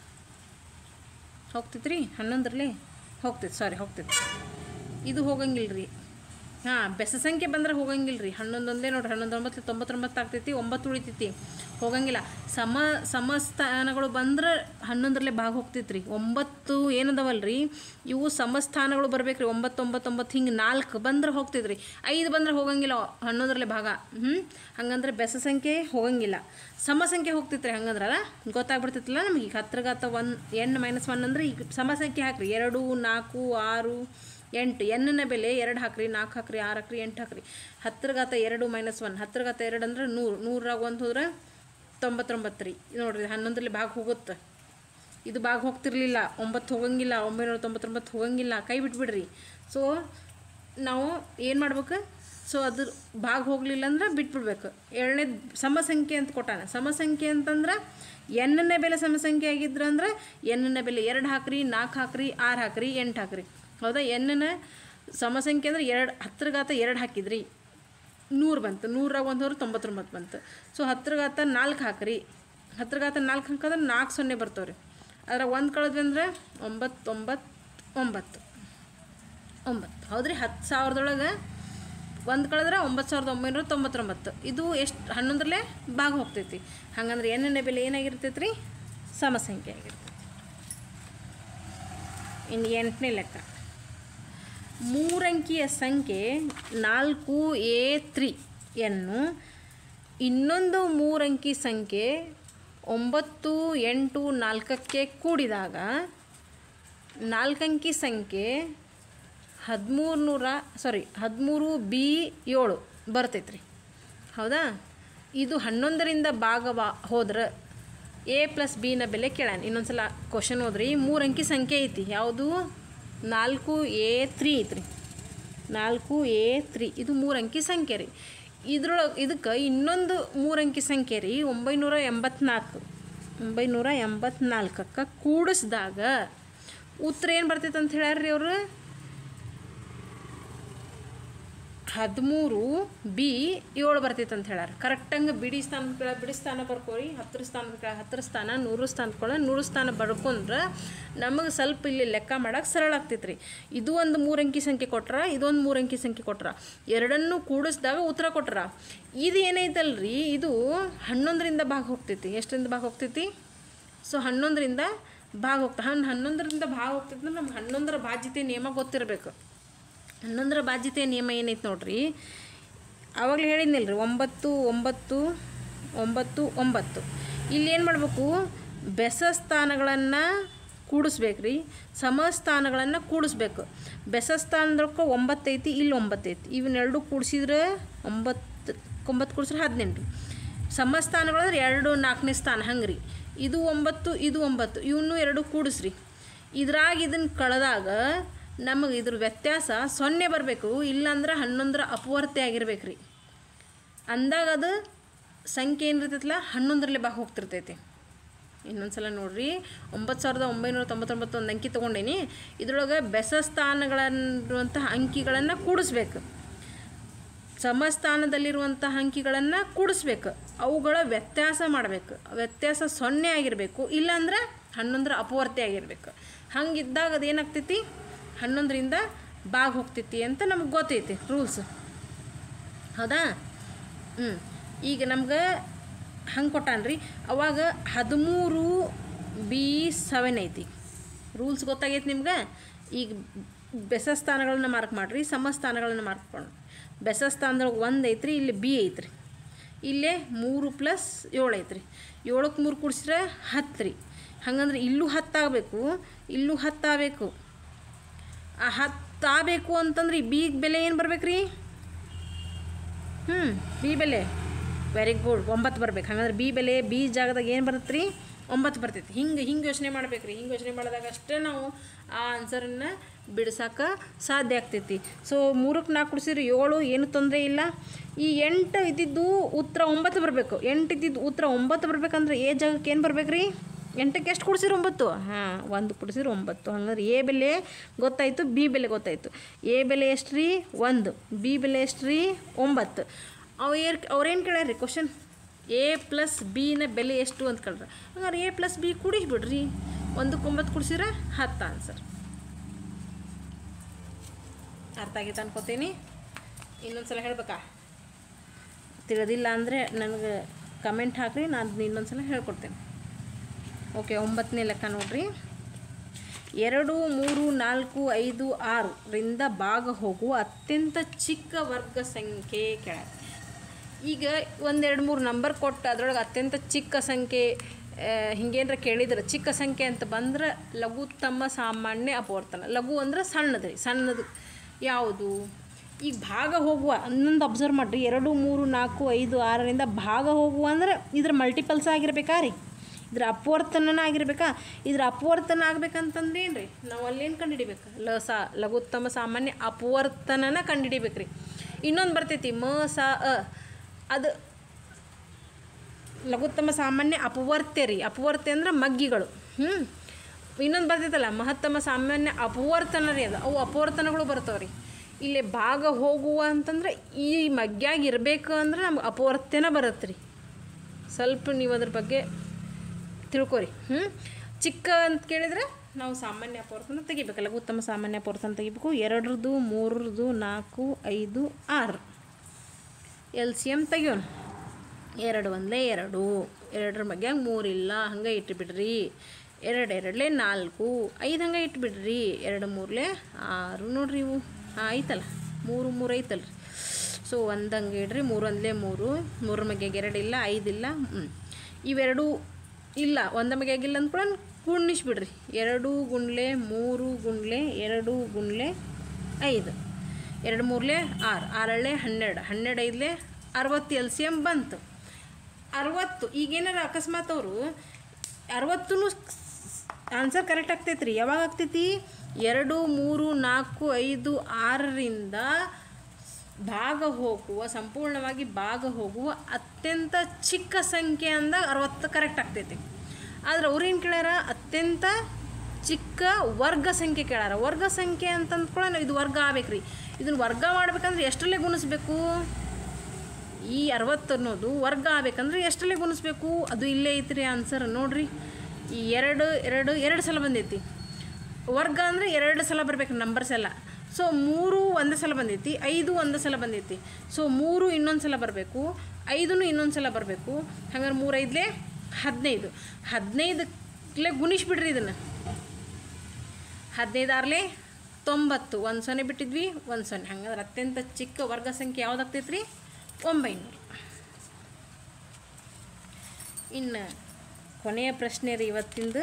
ಹೋಗ್ತೈತೆ ರೀ ಹನ್ನೊಂದರಲ್ಲಿ ಹೋಗ್ತೈತೆ ಸಾರಿ ಹೋಗ್ತೈತೆ ಇದು ಹೋಗಂಗಿಲ್ಲ ರೀ ಹಾಂ ಬೆಸ ಸಂಖ್ಯೆ ಬಂದ್ರೆ ಹೋಗಂಗಿಲ್ಲ ರೀ ಹನ್ನೊಂದೊಂದೇ ನೋಡ್ರಿ ಹನ್ನೊಂದು ಒಂಬತ್ತು ತೊಂಬತ್ತೊಂಬತ್ತು ಆಗ್ತೈತಿ ಒಂಬತ್ತು ಉಳಿತೈತಿ ಹೋಗಂಗಿಲ್ಲ ಸಮ ಸಮಸ್ಥಾನಗಳು ಬಂದ್ರೆ ಹನ್ನೊಂದರಲ್ಲೇ ಭಾಗ ಹೋಗ್ತೈತೆ ರೀ ಒಂಬತ್ತು ಏನದವಲ್ಲ ರೀ ಇವು ಸಮಸ್ಥಾನಗಳು ಬರ್ಬೇಕು ರೀ ಒಂಬತ್ತು ಒಂಬತ್ತು ಒಂಬತ್ತು ಹಿಂಗೆ ನಾಲ್ಕು ಬಂದ್ರೆ ಹೋಗ್ತೈತೆ ರೀ ಐದು ಬಂದ್ರೆ ಹೋಗಂಗಿಲ್ಲ ಹನ್ನೊಂದರಲ್ಲೇ ಭಾಗ ಹ್ಞೂ ಹಂಗಂದ್ರೆ ಬೆಸ ಸಂಖ್ಯೆ ಹೋಗಂಗಿಲ್ಲ ಸಮ ಸಂಖ್ಯೆ ಹೋಗ್ತೈತೆ ರೀ ಹಂಗಂದ್ರಲ್ಲ ಗೊತ್ತಾಗ್ಬಿಡ್ತೈತಲ್ಲ ನಮಗೆ ಈಗ ಹತ್ರಗಾತ ಒನ್ ಎನ್ ಮೈನಸ್ ಒನ್ ಅಂದ್ರೆ ಈಗ ಸಮ ಸಂಖ್ಯೆ ಹಾಕ್ರಿ ಎರಡು ನಾಲ್ಕು ಆರು ಎಂಟು ಎನ್ನನ ಬೆಲೆ ಎರಡು ಹಾಕ್ರಿ ನಾಲ್ಕು ಹಾಕ್ರಿ ಆರು ಹಾಕ್ರಿ ಎಂಟು ಹಾಕ್ರಿ ಹತ್ರಗಾತ ಎರಡು ಮೈನಸ್ ಒನ್ ಹತ್ರಗಾತ ಎರಡು ಅಂದ್ರೆ ನೂರು ನೂರಾಗ ಒಂದು ಹೋದ್ರೆ ತೊಂಬತ್ತೊಂಬತ್ತು ರೀ ನೋಡ್ರಿ ಹನ್ನೊಂದರಲ್ಲಿ ಭಾಗ ಹೋಗುತ್ತೆ ಇದು ಭಾಗ ಹೋಗ್ತಿರ್ಲಿಲ್ಲ ಒಂಬತ್ತು ಹೋಗಂಗಿಲ್ಲ ಒಂಬೈನೂರ ತೊಂಬತ್ತೊಂಬತ್ತು ಹೋಗಂಗಿಲ್ಲ ಕೈ ಬಿಟ್ಬಿಡ್ರಿ ಸೊ ನಾವು ಏನು ಮಾಡ್ಬೇಕು ಸೊ ಅದು ಭಾಗ ಹೋಗಲಿಲ್ಲ ಅಂದ್ರೆ ಬಿಟ್ಬಿಡ್ಬೇಕು ಎರಡನೇ ಸಮಸಂಖ್ಯೆ ಅಂತ ಕೊಟ್ಟಾನ ಸಮಸಂಖ್ಯೆ ಅಂತಂದ್ರೆ ಎನ್ನನೇ ಬೆಲೆ ಸಮಸಂಖ್ಯೆ ಆಗಿದ್ರೆ ಅಂದ್ರೆ ಎನ್ನನ ಬೆಲೆ ಎರಡು ಹಾಕ್ರಿ ನಾಲ್ಕು ಹಾಕ್ರಿ ಆರು ಹಾಕ್ರಿ ಎಂಟು ಹಾಕ್ರಿ ಹೌದಾ ಎನ್ನನ ಸಮಸಂಖ್ಯೆ ಅಂದ್ರೆ ಎರಡು ಹತ್ತರ ಘಾತ ಎರಡು ಹಾಕಿದ್ರಿ ನೂರು ಬಂತು ನೂರಾಗ ಒಂದು ಹೋದ್ರೆ ತೊಂಬತ್ತೊಂಬತ್ತು ಬಂತು ಸೊ ಹತ್ತರ ಘಾತ ನಾಲ್ಕು ಹಾಕ್ರಿ ಹತ್ತರ ಘಾತ ನಾಲ್ಕು ಹಾಕಿದ್ರೆ ನಾಲ್ಕು ಸೊನ್ನೆ ಬರ್ತಾವೆ ರೀ ಅದ್ರಾಗ ಒಂದು ಕಳೆದ್ವಿ ಅಂದ್ರೆ ಒಂಬತ್ತು ಒಂಬತ್ತು ಒಂಬತ್ತು ಒಂಬತ್ತು ಹೌದ್ರಿ ಹತ್ತು ಸಾವಿರದೊಳಗೆ ಒಂದು ಕಳೆದ್ರೆ ಒಂಬತ್ತು ಸಾವಿರದ ಒಂಬೈನೂರ ತೊಂಬತ್ತೊಂಬತ್ತು ಇದು ಎಷ್ಟು ಹನ್ನೊಂದರಲ್ಲೇ ಭಾಗ ಹೋಗ್ತೈತಿ ಹಂಗಂದ್ರೆ ಎಣ್ಣೆ ಬೆಲೆ ಏನಾಗಿರ್ತೈತೆ ರೀ ಸಮಸಂಖ್ಯೆ ಆಗಿರ್ತೈತಿ ಇನ್ನು ಎಂಟನೇ ಲೆಕ್ಕ ಮೂರಂಕಿಯ ಸಂಖ್ಯೆ ನಾಲ್ಕು ಎ ತ್ರೀ ಯನ್ನು ಇನ್ನೊಂದು ಮೂರಂಕಿ ಸಂಖ್ಯೆ ಒಂಬತ್ತು ಎಂಟು ನಾಲ್ಕಕ್ಕೆ ಕೂಡಿದಾಗ ನಾಲ್ಕಂಕಿ ಸಂಖ್ಯೆ ಹದಿಮೂರು ನೂರ ಸಾರಿ ಹದಿಮೂರು ಬಿ ಏಳು ಬರ್ತೈತೆ ರೀ ಹೌದಾ ಇದು ಹನ್ನೊಂದರಿಂದ ಭಾಗವಾ ಹೋದ್ರೆ ಎ ಪ್ಲಸ್ ಬಿನ ಬೆಲೆ ಕೇಳಾನ ಇನ್ನೊಂದು ಸಲ ಕ್ವಶನ್ ಓದ್ರಿ ಮೂರು ಅಂಕಿ ಸಂಖ್ಯೆ ಐತಿ ಯಾವುದು ನಾಲ್ಕು ಎ ತ್ರೀ ಐತ್ರಿ ನಾಲ್ಕು ಎ ತ್ರೀ ಇದು ಮೂರು ಅಂಕಿ ಸಂಖ್ಯೆ ರೀ ಇದ್ರೊಳಗೆ ಇದಕ್ಕೆ ಇನ್ನೊಂದು ಮೂರು ಅಂಕಿ ಸಂಖ್ಯೆ ರೀ ಒಂಬೈನೂರ ಎಂಬತ್ನಾಲ್ಕು ಒಂಬೈನೂರ ಎಂಬತ್ನಾಲ್ಕಕ್ಕೆ ಕೂಡಿಸಿದಾಗ ಉತ್ತರ ಏನು ಬರ್ತೈತೆ ಅಂತ ಹೇಳ್ಯಾರ್ರಿ ಅವರು ಹದಿಮೂರು ಬಿ ಏಳು ಬರ್ತೈತೆ ಅಂತ ಹೇಳ್ಯಾರ ಕರೆಕ್ಟಂಗೆ ಬಿಡಿ ಸ್ಥಾನ ಕೆಳ ಬಿಡಿ ಸ್ಥಾನ ಬರ್ಕೋರಿ ಹತ್ತರ ಸ್ಥಾನ ಕೆಳ ಹತ್ತರ ಸ್ಥಾನ ನೂರು ಸ್ಥಾನ ಕೊಳ ನೂರು ಸ್ಥಾನ ಬರ್ಕೊಂಡ್ರೆ ನಮಗೆ ಸ್ವಲ್ಪ ಇಲ್ಲಿ ಲೆಕ್ಕ ಮಾಡಕ್ಕೆ ಸರಳ ಆಗ್ತೈತೆ ರೀ ಇದು ಒಂದು ಮೂರಂಕಿ ಸಂಖ್ಯೆ ಕೊಟ್ರ ಇದೊಂದು ಮೂರಂಕಿ ಸಂಖ್ಯೆ ಕೊಟ್ರ ಎರಡನ್ನೂ ಕೂಡಿಸಿದಾಗ ಉತ್ತರ ಕೊಟ್ರ ಇದು ಏನೈತಲ್ರಿ ಇದು ಹನ್ನೊಂದರಿಂದ ಭಾಗ ಹೋಗ್ತೈತಿ ಎಷ್ಟರಿಂದ ಭಾಗ ಹೋಗ್ತೈತಿ ಸೊ ಹನ್ನೊಂದರಿಂದ ಭಾಗ ಹೋಗ್ತಾ ಹನ್ ಹನ್ನೊಂದರಿಂದ ಭಾಗ ಹೋಗ್ತೈತಿ ಅಂದ್ರೆ ನಮ್ಗೆ ಹನ್ನೊಂದರ ಬಾಧ್ಯತೆ ನಿಯಮ ಗೊತ್ತಿರಬೇಕು ಹನ್ನೊಂದರ ಬಾಧ್ಯತೆ ನಿಯಮ ಏನೈತೆ ನೋಡ್ರಿ ಆವಾಗಲೇ ಹೇಳಿದ್ನಿಲ್ಲ ರೀ ಒಂಬತ್ತು ಒಂಬತ್ತು ಒಂಬತ್ತು ಒಂಬತ್ತು ಇಲ್ಲಿ ಏನು ಮಾಡಬೇಕು ಬೆಸ ಸ್ಥಾನಗಳನ್ನು ಕೂಡಿಸ್ಬೇಕು ರೀ ಸಮಸ್ಥಾನಗಳನ್ನು ಕೂಡಿಸ್ಬೇಕು ಬೆಸ ಸ್ಥಾನದೊಳಗೆ ಒಂಬತ್ತೈತಿ ಇಲ್ಲಿ ಒಂಬತ್ತೈತಿ ಇವನ್ನೆರಡು ಕೂಡಿಸಿದ್ರೆ ಒಂಬತ್ತು ಒಂಬತ್ತು ಕೂಡಿಸಿದ್ರೆ ಹದಿನೆಂಟು ಸಮಸ್ಥಾನಗಳಂದ್ರೆ ಎರಡು ನಾಲ್ಕನೇ ಸ್ಥಾನ ಹಂಗೆ ರೀ ಇದು ಒಂಬತ್ತು ಇದು ಒಂಬತ್ತು ಇವನ್ನೂ ಎರಡು ಕೂಡಿಸ್ರಿ ಇದ್ರಾಗ ಇದನ್ನು ಕಳೆದಾಗ ನಮಗೆ ಇದ್ರ ವ್ಯತ್ಯಾಸ ಸೊನ್ನೆ ಬರಬೇಕು ಇಲ್ಲಾಂದ್ರೆ ಹನ್ನೊಂದರ ಅಪವರ್ತಿ ಆಗಿರ್ಬೇಕು ರೀ ಅಂದಾಗ ಅದು ಸಂಖ್ಯೆ ಏನಿರ್ತೈತಲ್ಲ ಹನ್ನೊಂದರಲ್ಲಿ ಭಾಗ ಹೋಗ್ತಿರ್ತೈತಿ ಇನ್ನೊಂದು ಸಲ ನೋಡ್ರಿ ಒಂಬತ್ತು ಸಾವಿರದ ಒಂಬೈನೂರ ತೊಂಬತ್ತೊಂಬತ್ತು ಒಂದು ಅಂಕಿ ತೊಗೊಂಡೇನಿ ಇದ್ರೊಳಗೆ ಬೆಸ ಸ್ಥಾನಗಳನ್ನುವಂತಹ ಅಂಕಿಗಳನ್ನು ಕೂಡಿಸ್ಬೇಕು ಸಮಸ್ಥಾನದಲ್ಲಿರುವಂತಹ ಅಂಕಿಗಳನ್ನು ಕೂಡಿಸ್ಬೇಕು ಅವುಗಳ ವ್ಯತ್ಯಾಸ ಮಾಡಬೇಕು ವ್ಯತ್ಯಾಸ ಸೊನ್ನೆ ಆಗಿರಬೇಕು ಇಲ್ಲಾಂದ್ರೆ ಹನ್ನೊಂದರ ಅಪವರ್ತಿ ಆಗಿರಬೇಕು ಹಂಗಿದ್ದಾಗ ಅದೇನಾಗ್ತೈತಿ ಹನ್ನೊಂದರಿಂದ ಬಾಗ್ ಹೋಗ್ತೈತಿ ಅಂತ ನಮ್ಗೆ ಗೊತ್ತೈತಿ ರೂಲ್ಸ್ ಹೌದಾ ಹ್ಞೂ ಈಗ ನಮ್ಗೆ ಹಂಗೆ ಕೊಟ್ಟಾನ್ರಿ ಅವಾಗ ಹದಿಮೂರು ಬಿ ಸೆವೆನ್ ಐತಿ ರೂಲ್ಸ್ ಗೊತ್ತಾಗೈತಿ ನಿಮ್ಗೆ ಈಗ ಬೆಸ ಸ್ಥಾನಗಳನ್ನ ಮಾರ್ಕ್ ಮಾಡಿರಿ ಸಮಸ್ಥಾನಗಳನ್ನ ಮಾರ್ಕ್ ಮಾಡಿ ಬೆಸ ಸ್ಥಾನದೊಳಗೆ ಒಂದು ಐತ್ರಿ ಇಲ್ಲಿ ಬಿ ಐತ್ರಿ ಇಲ್ಲೇ ಮೂರು ಪ್ಲಸ್ ಏಳು ಐತ್ರಿ ಏಳಕ್ಕೆ ಮೂರು ಕೂಡಿಸಿದ್ರೆ ಹತ್ತು ರೀ ಹಂಗಂದ್ರೆ ಇಲ್ಲೂ ಹತ್ತಾಗಬೇಕು ಇಲ್ಲೂ ಹತ್ತಾಗಬೇಕು ಆ ಹತ್ತಾಗಬೇಕು ಅಂತಂದ್ರೆ ಈ ಬೀಗ್ ಬೆಲೆ ಏನು ಬರ್ಬೇಕು ರೀ ಹ್ಞೂ ಬಿ ಬೆಲೆ ವೆರಿ ಗುಡ್ ಒಂಬತ್ತು ಬರ್ಬೇಕು ಹಂಗಂದ್ರೆ ಬಿ ಬೆಲೆ ಬಿ ಜಾಗದಾಗ ಏನು ಬರುತ್ತೆ ರೀ ಒಂಬತ್ತು ಬರ್ತೈತಿ ಹಿಂಗೆ ಹಿಂಗೆ ಯೋಚನೆ ಮಾಡ್ಬೇಕು ರೀ ಹಿಂಗೆ ಯೋಚನೆ ಮಾಡಿದಾಗ ಅಷ್ಟೇ ನಾವು ಆ ಆನ್ಸರನ್ನು ಬಿಡ್ಸಕ್ಕೆ ಸಾಧ್ಯ ಆಗ್ತೈತಿ ಸೊ ಮೂರಕ್ಕೆ ನಾಲ್ಕು ಕುಡಿಸಿದ್ರೆ ಏಳು ಏನು ತೊಂದರೆ ಇಲ್ಲ ಈ ಎಂಟು ಇದ್ದಿದ್ದು ಉತ್ತರ ಒಂಬತ್ತು ಬರಬೇಕು ಎಂಟು ಇದ್ದಿದ್ದು ಉತ್ತರ ಒಂಬತ್ತು ಬರ್ಬೇಕಂದ್ರೆ ಏ ಜಾಗಕ್ಕೆ ಏನು ಬರ್ಬೇಕು ರೀ ಎಂಟಕ್ಕೆ ಎಷ್ಟು ಕುಡಿಸಿರಿ ಒಂಬತ್ತು ಹಾಂ ಒಂದು ಕುಡಿಸಿರಿ ಒಂಬತ್ತು ಹಂಗಾದ್ರೆ ಎ ಬೆಲೆ ಗೊತ್ತಾಯಿತು ಬಿ ಬೆಲೆ ಗೊತ್ತಾಯಿತು ಎ ಬೆಲೆ ಎಷ್ಟು ರೀ ಒಂದು ಬಿ ಬೆಲೆ ಎಷ್ಟು ರೀ ಒಂಬತ್ತು ಅವು ಏರ್ ಅವ್ರೇನು ಕೇಳ್ಯಾರ ಕ್ವಶನ್ ಎ ಪ್ಲಸ್ ಬಿನ ಬೆಲೆ ಎಷ್ಟು ಅಂತ ಕೇಳ್ರ ಹಂಗಾರೆ ಎ ಪ್ಲಸ್ ಬಿ ಕುಡಿಸ್ಬಿಡ್ರಿ ಒಂದಕ್ಕೆ ಒಂಬತ್ತು ಕುಡಿಸಿದ್ರೆ ಹತ್ತು ಆನ್ಸರ್ ಅರ್ಥ ಆಗೈತೆ ಅನ್ಕೋತೀನಿ ಇನ್ನೊಂದು ಸಲ ಹೇಳ್ಬೇಕಾ ತಿಳಿದಿಲ್ಲ ಅಂದರೆ ನನಗೆ ಕಮೆಂಟ್ ಹಾಕಿರಿ ನಾನು ಇನ್ನೊಂದು ಸಲ ಹೇಳ್ಕೊಡ್ತೇನೆ ಓಕೆ ಒಂಬತ್ತನೇ ಲೆಕ್ಕ ನೋಡ್ರಿ ಎರಡು ಮೂರು ನಾಲ್ಕು ಐದು ಆರರಿಂದ ಭಾಗ ಹೋಗುವ ಅತ್ಯಂತ ಚಿಕ್ಕ ವರ್ಗ ಸಂಖ್ಯೆ ಕೆಳಗೆ ಈಗ ಒಂದೆರಡು ಮೂರು ನಂಬರ್ ಕೊಟ್ಟು ಅದರೊಳಗೆ ಅತ್ಯಂತ ಚಿಕ್ಕ ಸಂಖ್ಯೆ ಹಿಂಗೇನಾರ ಕೇಳಿದ್ರೆ ಚಿಕ್ಕ ಸಂಖ್ಯೆ ಅಂತ ಬಂದ್ರೆ ಲಘುತ್ತಮ ಸಾಮಾನ್ಯ ಅಪವರ್ತನ ಲಘು ಅಂದ್ರೆ ಸಣ್ಣದು ರೀ ಸಣ್ಣದು ಯಾವುದು ಈಗ ಭಾಗ ಹೋಗುವ ಅನ್ನೊಂದು ಅಬ್ಸರ್ವ್ ಮಾಡಿರಿ ಎರಡು ಮೂರು ನಾಲ್ಕು ಐದು ಆರರಿಂದ ಭಾಗ ಹೋಗುವ ಅಂದ್ರೆ ಇದ್ರ ಮಲ್ಟಿಪಲ್ಸ್ ಆಗಿರ್ಬೇಕಾ ರೀ ಇದ್ರ ಅಪವರ್ತನ ಆಗಿರ್ಬೇಕಾ ಇದ್ರ ಅಪವರ್ತನ ಆಗ್ಬೇಕಂತಂದ್ರೆ ಏನು ರೀ ನಾವು ಅಲ್ಲೇನು ಕಂಡುಹಿಡಿಬೇಕು ಲ ಸಾ ಲಘುತ್ತಮ ಸಾಮಾನ್ಯ ಅಪವರ್ತನನ ಕಂಡುಹಿಡಿಬೇಕು ರೀ ಇನ್ನೊಂದು ಬರ್ತೈತಿ ಮ ಸ ಅ ಅದು ಲಘುತ್ತಮ ಸಾಮಾನ್ಯ ಅಪವರ್ತ್ಯ ರೀ ಅಪವರ್ತ್ಯ ಅಂದ್ರೆ ಮಗ್ಗಿಗಳು ಹ್ಞೂ ಇನ್ನೊಂದು ಬರ್ತೈತಲ್ಲ ಮಹತ್ತಮ ಸಾಮಾನ್ಯ ಅಪವರ್ತನ ರೀ ಅದು ಅವು ಅಪವರ್ತನಗಳು ಬರ್ತಾವೆ ರೀ ಇಲ್ಲಿ ಭಾಗ ಹೋಗುವ ಅಂತಂದ್ರೆ ಈ ಮಗ್ಯಾಗ ಇರಬೇಕು ಅಂದ್ರೆ ನಮ್ಗೆ ಅಪವರ್ತ್ಯನ ಬರುತ್ತೆ ರೀ ಸ್ವಲ್ಪ ನೀವು ಅದ್ರ ಬಗ್ಗೆ ತಿಳ್ಕೊರಿ ಹ್ಞೂ ಚಿಕ್ಕ ಅಂತ ಕೇಳಿದ್ರೆ ನಾವು ಸಾಮಾನ್ಯ ಅಪವರ್ತನ ತೆಗಿಬೇಕಲ್ಲ ಉತ್ತಮ ಸಾಮಾನ್ಯ ಅಪವರ್ತನ ತೆಗಿಬೇಕು ಎರಡರದ್ದು ಮೂರರದ್ದು ನಾಲ್ಕು ಐದು ಆರು ಎಲ್ ಸಿ ಎಮ್ ತೆಗಿಯೋಣ ಎರಡು ಒಂದಲೇ ಎರಡು ಎರಡರ ಮಗ್ಯಾಗ ಮೂರಿಲ್ಲ ಹಂಗೆ ಇಟ್ಟುಬಿಡ್ರಿ ಎರಡು ಎರಡಲೇ ನಾಲ್ಕು ಐದು ಹಂಗೆ ಇಟ್ಬಿಡ್ರಿ ಎರಡು ಮೂರಲೇ ಆರು ನೋಡ್ರಿ ಇವು ಹಾಂ ಐತಲ್ಲ ಮೂರು ಮೂರು ಐತಲ್ಲ ರೀ ಸೊ ಒಂದು ಹಂಗೆ ಇಡ್ರಿ ಮೂರು ಒಂದಲೇ ಮೂರು ಮೂರ ಮಗ್ಯಾಗ ಎರಡಿಲ್ಲ ಐದಿಲ್ಲ ಹ್ಞೂ ಇವೆರಡು ಇಲ್ಲ ಒಂದ ಮಗ್ಯಾಗಿಲ್ಲ ಅಂದ್ಕೊಳ್ಳ ಗುಣಿಸ್ಬಿಡ್ರಿ ಎರಡು ಗುಂಡ್ಲೆ ಮೂರು ಗುಂಡ್ಲೆ ಎರಡು ಗುಂಡ್ಲೆ ಐದು ಎರಡು ಮೂರಲೆ ಆರು ಆರಳೆ ಹನ್ನೆರಡು ಹನ್ನೆರಡು ಐದಲೆ ಅರವತ್ತು ಎಲ್ ಸಿ ಎಮ್ ಬಂತು ಅರವತ್ತು ಈಗೇನಾರ ಅಕಸ್ಮಾತ್ ಅವರು ಅರವತ್ತೂ ಆನ್ಸರ್ ಕರೆಕ್ಟ್ ಆಗ್ತೈತೆ ರೀ ಯಾವಾಗ ಆಗ್ತೈತಿ ಎರಡು ಮೂರು ನಾಲ್ಕು ಐದು ಆರರಿಂದ ಭಾಗ ಹೋಗುವ ಸಂಪೂರ್ಣವಾಗಿ ಭಾಗ ಹೋಗುವ ಅತ್ಯಂತ ಚಿಕ್ಕ ಸಂಖ್ಯೆ ಅಂದಾಗ ಅರವತ್ತು ಕರೆಕ್ಟ್ ಆಗ್ತೈತಿ ಆದ್ರೆ ಅವ್ರೇನು ಕೇಳ್ಯಾರ ಅತ್ಯಂತ ಚಿಕ್ಕ ವರ್ಗ ಸಂಖ್ಯೆ ಕೇಳ್ಯಾರ ವರ್ಗ ಸಂಖ್ಯೆ ಅಂತ ಅಂದ್ಕೊಳ್ಳೋಣ ಇದು ವರ್ಗ ಆಗ್ಬೇಕ್ರಿ ಇದನ್ನು ವರ್ಗ ಮಾಡ್ಬೇಕಂದ್ರೆ ಎಷ್ಟರಲ್ಲೇ ಗುಣಿಸ್ಬೇಕು ಈ ಅರವತ್ತು ಅನ್ನೋದು ವರ್ಗ ಆಗ್ಬೇಕಂದ್ರೆ ಎಷ್ಟರಲ್ಲೇ ಗುಣಿಸ್ಬೇಕು ಅದು ಇಲ್ಲೇ ಐತ್ರಿ ಆನ್ಸರ್ ನೋಡ್ರಿ ಈ ಎರಡು ಎರಡು ಎರಡು ಸಲ ಬಂದೈತಿ ವರ್ಗ ಅಂದರೆ ಎರಡು ಸಲ ಬರ್ಬೇಕು ನಂಬರ್ಸ್ ಎಲ್ಲ ಸೊ ಮೂರು ಒಂದೇ ಸಲ ಬಂದೈತಿ ಐದು ಒಂದೇ ಸಲ ಬಂದೈತಿ ಸೊ ಮೂರು ಇನ್ನೊಂದು ಸಲ ಬರಬೇಕು ಐದೂ ಇನ್ನೊಂದು ಸಲ ಬರಬೇಕು ಹಂಗಾರೆ ಮೂರು ಐದಲೇ ಹದಿನೈದು ಹದಿನೈದಕ್ಕೆ ಗುಣಿಸ್ಬಿಡ್ರಿ ಇದನ್ನು ಹದಿನೈದು ಆರ್ಲೆ ತೊಂಬತ್ತು ಒಂದು ಸೊನ್ನೆ ಬಿಟ್ಟಿದ್ವಿ ಒಂದು ಸೊನ್ನೆ ಹಂಗಂದ್ರೆ ಅತ್ಯಂತ ಚಿಕ್ಕ ವರ್ಗ ಸಂಖ್ಯೆ ಯಾವ್ದಾಗ್ತೈತೆ ರೀ ಒಂಬೈನೂರು ಇನ್ನು ಕೊನೆಯ ಪ್ರಶ್ನೆ ರೀ ಇವತ್ತಿಂದು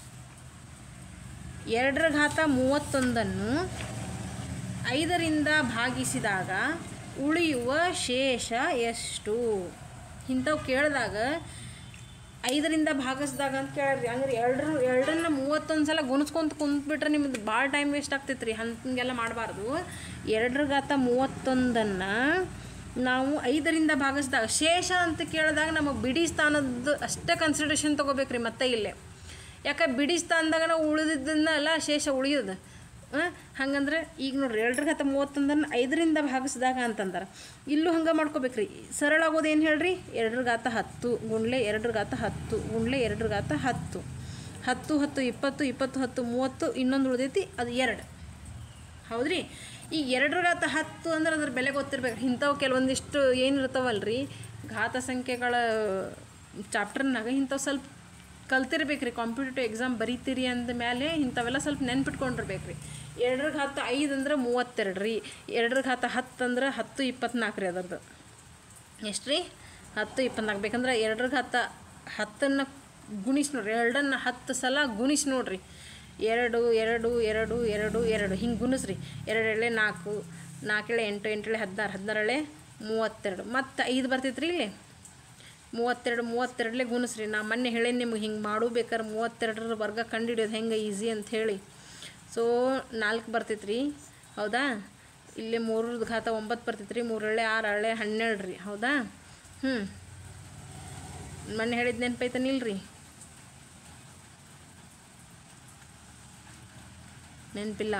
ಎರಡರ ಘಾತ ಮೂವತ್ತೊಂದನ್ನು ಐದರಿಂದ ಭಾಗಿಸಿದಾಗ ಉಳಿಯುವ ಶೇಷ ಎಷ್ಟು ಇಂಥವು ಕೇಳಿದಾಗ ಐದರಿಂದ ಭಾಗಿಸಿದಾಗ ಅಂತ ಕೇಳ್ರಿ ಹಂಗಾರೆ ಎರಡರ ಎರಡನ್ನ ಮೂವತ್ತೊಂದು ಸಲ ಗುಣಿಸ್ಕೊಂತ ಕುಂತ್ಬಿಟ್ರೆ ನಿಮ್ದು ಭಾಳ ಟೈಮ್ ವೇಸ್ಟ್ ಆಗ್ತೈತೆ ರೀ ಹಂಗೆಲ್ಲ ಮಾಡಬಾರ್ದು ಎರಡರ ಘಾತ ಮೂವತ್ತೊಂದನ್ನು ನಾವು ಐದರಿಂದ ಭಾಗಿಸಿದಾಗ ಶೇಷ ಅಂತ ಕೇಳಿದಾಗ ನಮಗೆ ಬಿಡಿ ಸ್ಥಾನದ ಅಷ್ಟೇ ಕನ್ಸಿಡರೇಷನ್ ತೊಗೋಬೇಕ್ರಿ ಮತ್ತೆ ಇಲ್ಲೇ ಯಾಕೆ ಬಿಡಿ ಸ್ಥಾನದಾಗ ನಾವು ಉಳಿದಿದ್ದನ್ನ ಅಲ್ಲ ಶೇಷ ಉಳಿಯೋದು ಹಂಗಂದ್ರೆ ಈಗ ನೋಡ್ರಿ ಎರಡರ ಘಾತ ಮೂವತ್ತೊಂದನ್ನು ಐದರಿಂದ ಭಾಗಿಸಿದಾಗ ಅಂತಂದಾರೆ ಇಲ್ಲೂ ಹಂಗೆ ಮಾಡ್ಕೋಬೇಕ್ರಿ ಸರಳ ಆಗೋದು ಏನು ಹೇಳ್ರಿ ಎರಡರ ಘಾತ ಹತ್ತು ಗುಂಡ್ಲೆ ಎರಡರ ಘಾತ ಹತ್ತು ಗುಂಡ್ಲೆ ಎರಡರ ಘಾತ ಹತ್ತು ಹತ್ತು ಹತ್ತು ಇಪ್ಪತ್ತು ಇಪ್ಪತ್ತು ಹತ್ತು ಮೂವತ್ತು ಇನ್ನೊಂದು ಉಳಿದೈತಿ ಅದು ಎರಡು ಹೌದ್ರಿ ಈ ಎರಡರ ಘಾತ ಹತ್ತು ಅಂದ್ರೆ ಅದ್ರ ಬೆಲೆ ಗೊತ್ತಿರ್ಬೇಕು ಇಂಥವು ಕೆಲವೊಂದಿಷ್ಟು ಏನಿರ್ತಾವಲ್ರಿ ಘಾತ ಸಂಖ್ಯೆಗಳ ಚಾಪ್ಟರ್ನಾಗ ಇಂಥವು ಸ್ವಲ್ಪ ಕಲ್ತಿರ್ಬೇಕ್ರಿ ಕಾಂಪಿಟೇಟಿವ್ ಎಕ್ಸಾಮ್ ಬರೀತೀರಿ ಅಂದ ಮೇಲೆ ಇಂಥವೆಲ್ಲ ಸ್ವಲ್ಪ ನೆನ್ಪಿಟ್ಕೊಂಡಿರ್ಬೇಕು ರೀ ಎರಡರ ಘಾತ ಐದು ಅಂದ್ರೆ ಮೂವತ್ತೆರಡು ರೀ ಎರಡರ ಘಾತ ಹತ್ತು ಅಂದ್ರೆ ಹತ್ತು ಇಪ್ಪತ್ನಾಲ್ಕು ರೀ ಅದರದ್ದು ಎಷ್ಟು ರೀ ಹತ್ತು ಇಪ್ಪತ್ನಾಲ್ಕು ಬೇಕಂದ್ರೆ ಎರಡರ ಘಾತ ಹತ್ತನ್ನು ಗುಣಿಸಿ ನೋಡ್ರಿ ಎರಡನ್ನು ಹತ್ತು ಸಲ ಗುಣಿಸಿ ನೋಡ್ರಿ ಎರಡು ಎರಡು ಎರಡು ಎರಡು ಎರಡು ಹಿಂಗೆ ಗುಣಿಸ್ರಿ ಎರಡು ಎಳೆ ನಾಲ್ಕು ನಾಲ್ಕೆಳೆ ಎಂಟು ಎಂಟೆಳೆ ಹದಿನಾರು ಹದಿನಾರಳೆ ಮೂವತ್ತೆರಡು ಮತ್ತು ಐದು ಬರ್ತೈತೆ ರೀ ಇಲ್ಲಿ ಮೂವತ್ತೆರಡು ಮೂವತ್ತೆರಡಲೇ ಗುಣಿಸ್ರಿ ನಾ ಮೊನ್ನೆ ಹೇಳೇನಿ ನಿಮ್ಗೆ ಹಿಂಗೆ ಮಾಡು ಬೇಕಾದ್ರೆ ಮೂವತ್ತೆರಡರ ವರ್ಗ ಕಂಡುಹಿಡಿಯೋದು ಹೆಂಗೆ ಈಸಿ ಅಂತ ಹೇಳಿ ಸೊ ನಾಲ್ಕು ಬರ್ತೈತೆ ರೀ ಹೌದಾ ಇಲ್ಲಿ ಮೂರರದ ಘಾತ ಒಂಬತ್ತು ಬರ್ತೈತೆ ರೀ ಮೂರಳೆ ಆರು ಹಳೆ ಹನ್ನೆರಡು ರೀ ಹೌದಾ ಹ್ಞೂ ಮೊನ್ನೆ ಹೇಳಿದ ನೆನಪೈತನಿಲ್ರಿ ನೆನಪಿಲ್ಲ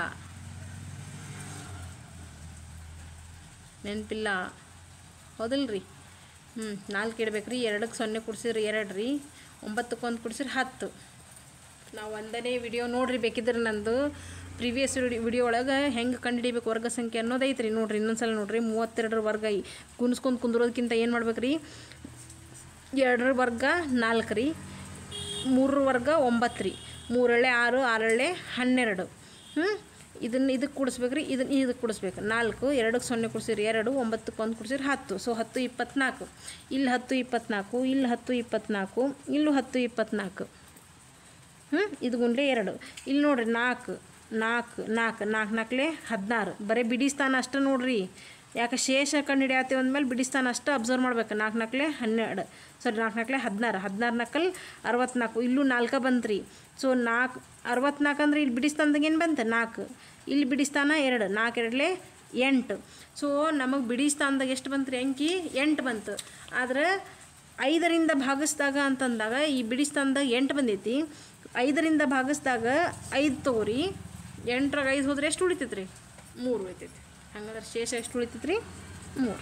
ನೆನಪಿಲ್ಲ ಹೌದಲ್ರಿ ಹ್ಞೂ ನಾಲ್ಕು ಇಡ್ಬೇಕು ರೀ ಎರಡಕ್ಕೆ ಸೊನ್ನೆ ಕುಡ್ಸಿದ್ರೆ ಎರಡು ರೀ ಒಂಬತ್ತಕ್ಕೆ ಒಂದು ಕುಡ್ಸಿದ್ರೆ ಹತ್ತು ನಾವು ಒಂದನೇ ವಿಡಿಯೋ ನೋಡ್ರಿ ಬೇಕಿದ್ರೆ ನಂದು ಪ್ರಿವಿಯಸ್ ವಿಡಿಯೋ ಒಳಗೆ ಹೆಂಗೆ ಕಂಡುಹಿಡಿಬೇಕು ವರ್ಗ ಸಂಖ್ಯೆ ಅನ್ನೋದು ಐತ್ರಿ ನೋಡ್ರಿ ಇನ್ನೊಂದ್ಸಲ ನೋಡ್ರಿ ಮೂವತ್ತೆರಡರ ವರ್ಗ ಈ ಗುಣಿಸ್ಕೊಂಡು ಕುಂದ್ರೋದಕ್ಕಿಂತ ಏನು ಮಾಡ್ಬೇಕು ರೀ ಎರಡರ ವರ್ಗ ನಾಲ್ಕು ರೀ ಮೂರರ ವರ್ಗ ಒಂಬತ್ತು ರೀ ಮೂರಳೆ ಆರು ಆರಳೆ ಹನ್ನೆರಡು ಹ್ಞೂ ಇದನ್ನು ಇದಕ್ಕೆ ಕೂಡಿಸ್ಬೇಕು ರೀ ಇದನ್ನು ಇದಕ್ಕೆ ಕೂಡಿಸ್ಬೇಕು ನಾಲ್ಕು ಎರಡಕ್ಕೆ ಸೊನ್ನೆ ಕುಡಿಸಿರಿ ಎರಡು ಒಂಬತ್ತಕ್ಕೆ ಒಂದು ಕುಡಿಸಿರಿ ಹತ್ತು ಸೊ ಹತ್ತು ಇಪ್ಪತ್ನಾಲ್ಕು ಇಲ್ಲಿ ಹತ್ತು ಇಪ್ಪತ್ನಾಲ್ಕು ಇಲ್ಲಿ ಹತ್ತು ಇಪ್ಪತ್ನಾಲ್ಕು ಇಲ್ಲೂ ಹತ್ತು ಇಪ್ಪತ್ನಾಲ್ಕು ಹ್ಞೂ ಇದು ಗುಂಡ್ಲೆ ಎರಡು ಇಲ್ಲಿ ನೋಡ್ರಿ ನಾಲ್ಕು ನಾಲ್ಕು ನಾಲ್ಕು ನಾಲ್ಕು ನಾಲ್ಕಲೆ ಹದಿನಾರು ಬರೀ ಬಿಡಿ ಸ್ಥಾನ ಅಷ್ಟು ನೋಡ್ರಿ ಯಾಕೆ ಶೇಷ ಕಂಡು ಹಿಡಿಯತ್ತೀವಿ ಅಂದಮೇಲೆ ಬಿಡಿ ಸ್ಥಾನ ಅಷ್ಟು ಅಬ್ಸರ್ವ್ ಮಾಡ್ಬೇಕು ನಾಲ್ಕು ನಾಲ್ಕಲೆ ಹನ್ನೆರಡು ಸಾರಿ ನಾಲ್ಕು ನಾಲ್ಕಲೆ ಹದಿನಾರು ಹದಿನಾರು ನಾಲ್ಕಲ್ಲಿ ಅರವತ್ನಾಲ್ಕು ಇಲ್ಲೂ ನಾಲ್ಕು ಬಂತ್ರಿ ಸೊ ನಾಲ್ಕು ಅರವತ್ನಾಲ್ಕು ಅಂದ್ರೆ ಇಲ್ಲಿ ಬಿಡಿ ಸ್ಥಾನದಾಗ ಏನು ಬಂತು ನಾಲ್ಕು ಇಲ್ಲಿ ಬಿಡಿ ಸ್ಥಾನ ಎರಡು ನಾಲ್ಕು ಎರಡಲೆ ಎಂಟು ಸೊ ನಮಗೆ ಬಿಡಿ ಸ್ಥಾನದಾಗ ಎಷ್ಟು ಬಂತು ರೀ ಅಂಕಿ ಎಂಟು ಬಂತು ಆದ್ರೆ ಐದರಿಂದ ಭಾಗಿಸಿದಾಗ ಅಂತಂದಾಗ ಈ ಬಿಡಿ ಸ್ಥಾನದಾಗ ಎಂಟು ಬಂದೈತಿ ಐದರಿಂದ ಭಾಗಿಸಿದಾಗ ಐದು ತಗೋರಿ ಎಂಟ್ರಾಗ ಐದು ಹೋದ್ರೆ ಎಷ್ಟು ಉಳಿತೈತೆ ರೀ ಮೂರು ಉಳಿತೈತಿ ಹಂಗಾದ್ರೆ ಶೇಷ ಎಷ್ಟು ಉಳಿತೈತೆ ರೀ ಮೂರು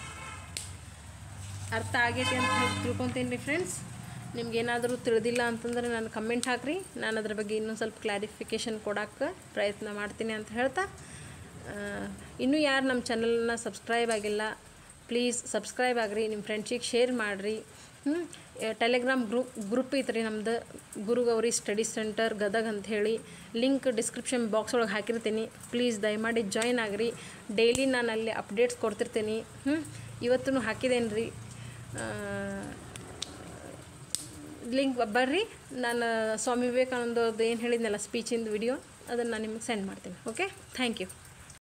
ಅರ್ಥ ಆಗೈತಿ ಅಂತ ಹೇಳಿ ತಿಳ್ಕೊತೀನಿ ರೀ ಫ್ರೆಂಡ್ಸ್ ನಿಮ್ಗೇನಾದರೂ ತಿಳಿದಿಲ್ಲ ಅಂತಂದ್ರೆ ನಾನು ಕಮೆಂಟ್ ಹಾಕ್ರಿ ನಾನು ಅದ್ರ ಬಗ್ಗೆ ಇನ್ನೊಂದು ಸ್ವಲ್ಪ ಕ್ಲಾರಿಫಿಕೇಷನ್ ಕೊಡೋಕ್ಕೆ ಪ್ರಯತ್ನ ಮಾಡ್ತೀನಿ ಅಂತ ಹೇಳ್ತಾ ಆ, ಇನ್ನೂ ಯಾರು ನಮ್ಮ ಚಾನಲನ್ನ ಸಬ್ಸ್ಕ್ರೈಬ್ ಆಗಿಲ್ಲ ಪ್ಲೀಸ್ ಸಬ್ಸ್ಕ್ರೈಬ್ ಆಗಿರಿ ನಿಮ್ಮ ಫ್ರೆಂಡ್ಸಿಗೆ ಶೇರ್ ಮಾಡಿರಿ ಟೆಲಿಗ್ರಾಮ್ ಗ್ರೂಪ್ ಗ್ರೂಪ್ ಐತ್ರಿ ನಮ್ದು ಗುರುಗೌರಿ ಸ್ಟಡಿ ಸೆಂಟರ್ ಗದಗ್ ಅಂತ ಹೇಳಿ ಲಿಂಕ್ ಡಿಸ್ಕ್ರಿಪ್ಷನ್ ಬಾಕ್ಸ್ ಒಳಗೆ ಹಾಕಿರ್ತೀನಿ ಪ್ಲೀಸ್ ದಯಮಾಡಿ ಜಾಯ್ನ್ ಆಗಿರಿ ಡೈಲಿ ನಾನು ಅಲ್ಲಿ ಅಪ್ಡೇಟ್ಸ್ ಕೊಡ್ತಿರ್ತೀನಿ ಹ್ಞೂ ಇವತ್ತೂ ಹಾಕಿದ್ದೇನೆ ರೀ ಲಿಂಕ್ ಬರ್ರಿ ನಾನು ಸ್ವಾಮಿ ವಿವೇಕಾನಂದವ್ರದ್ದು ಏನು ಹೇಳಿದ್ನಲ್ಲ ಸ್ಪೀಚಿಂದು ವಿಡಿಯೋ ಅದನ್ನು ನಾನು ನಿಮಗೆ ಸೆಂಡ್ ಮಾಡ್ತೀನಿ ಓಕೆ ಥ್ಯಾಂಕ್ ಯು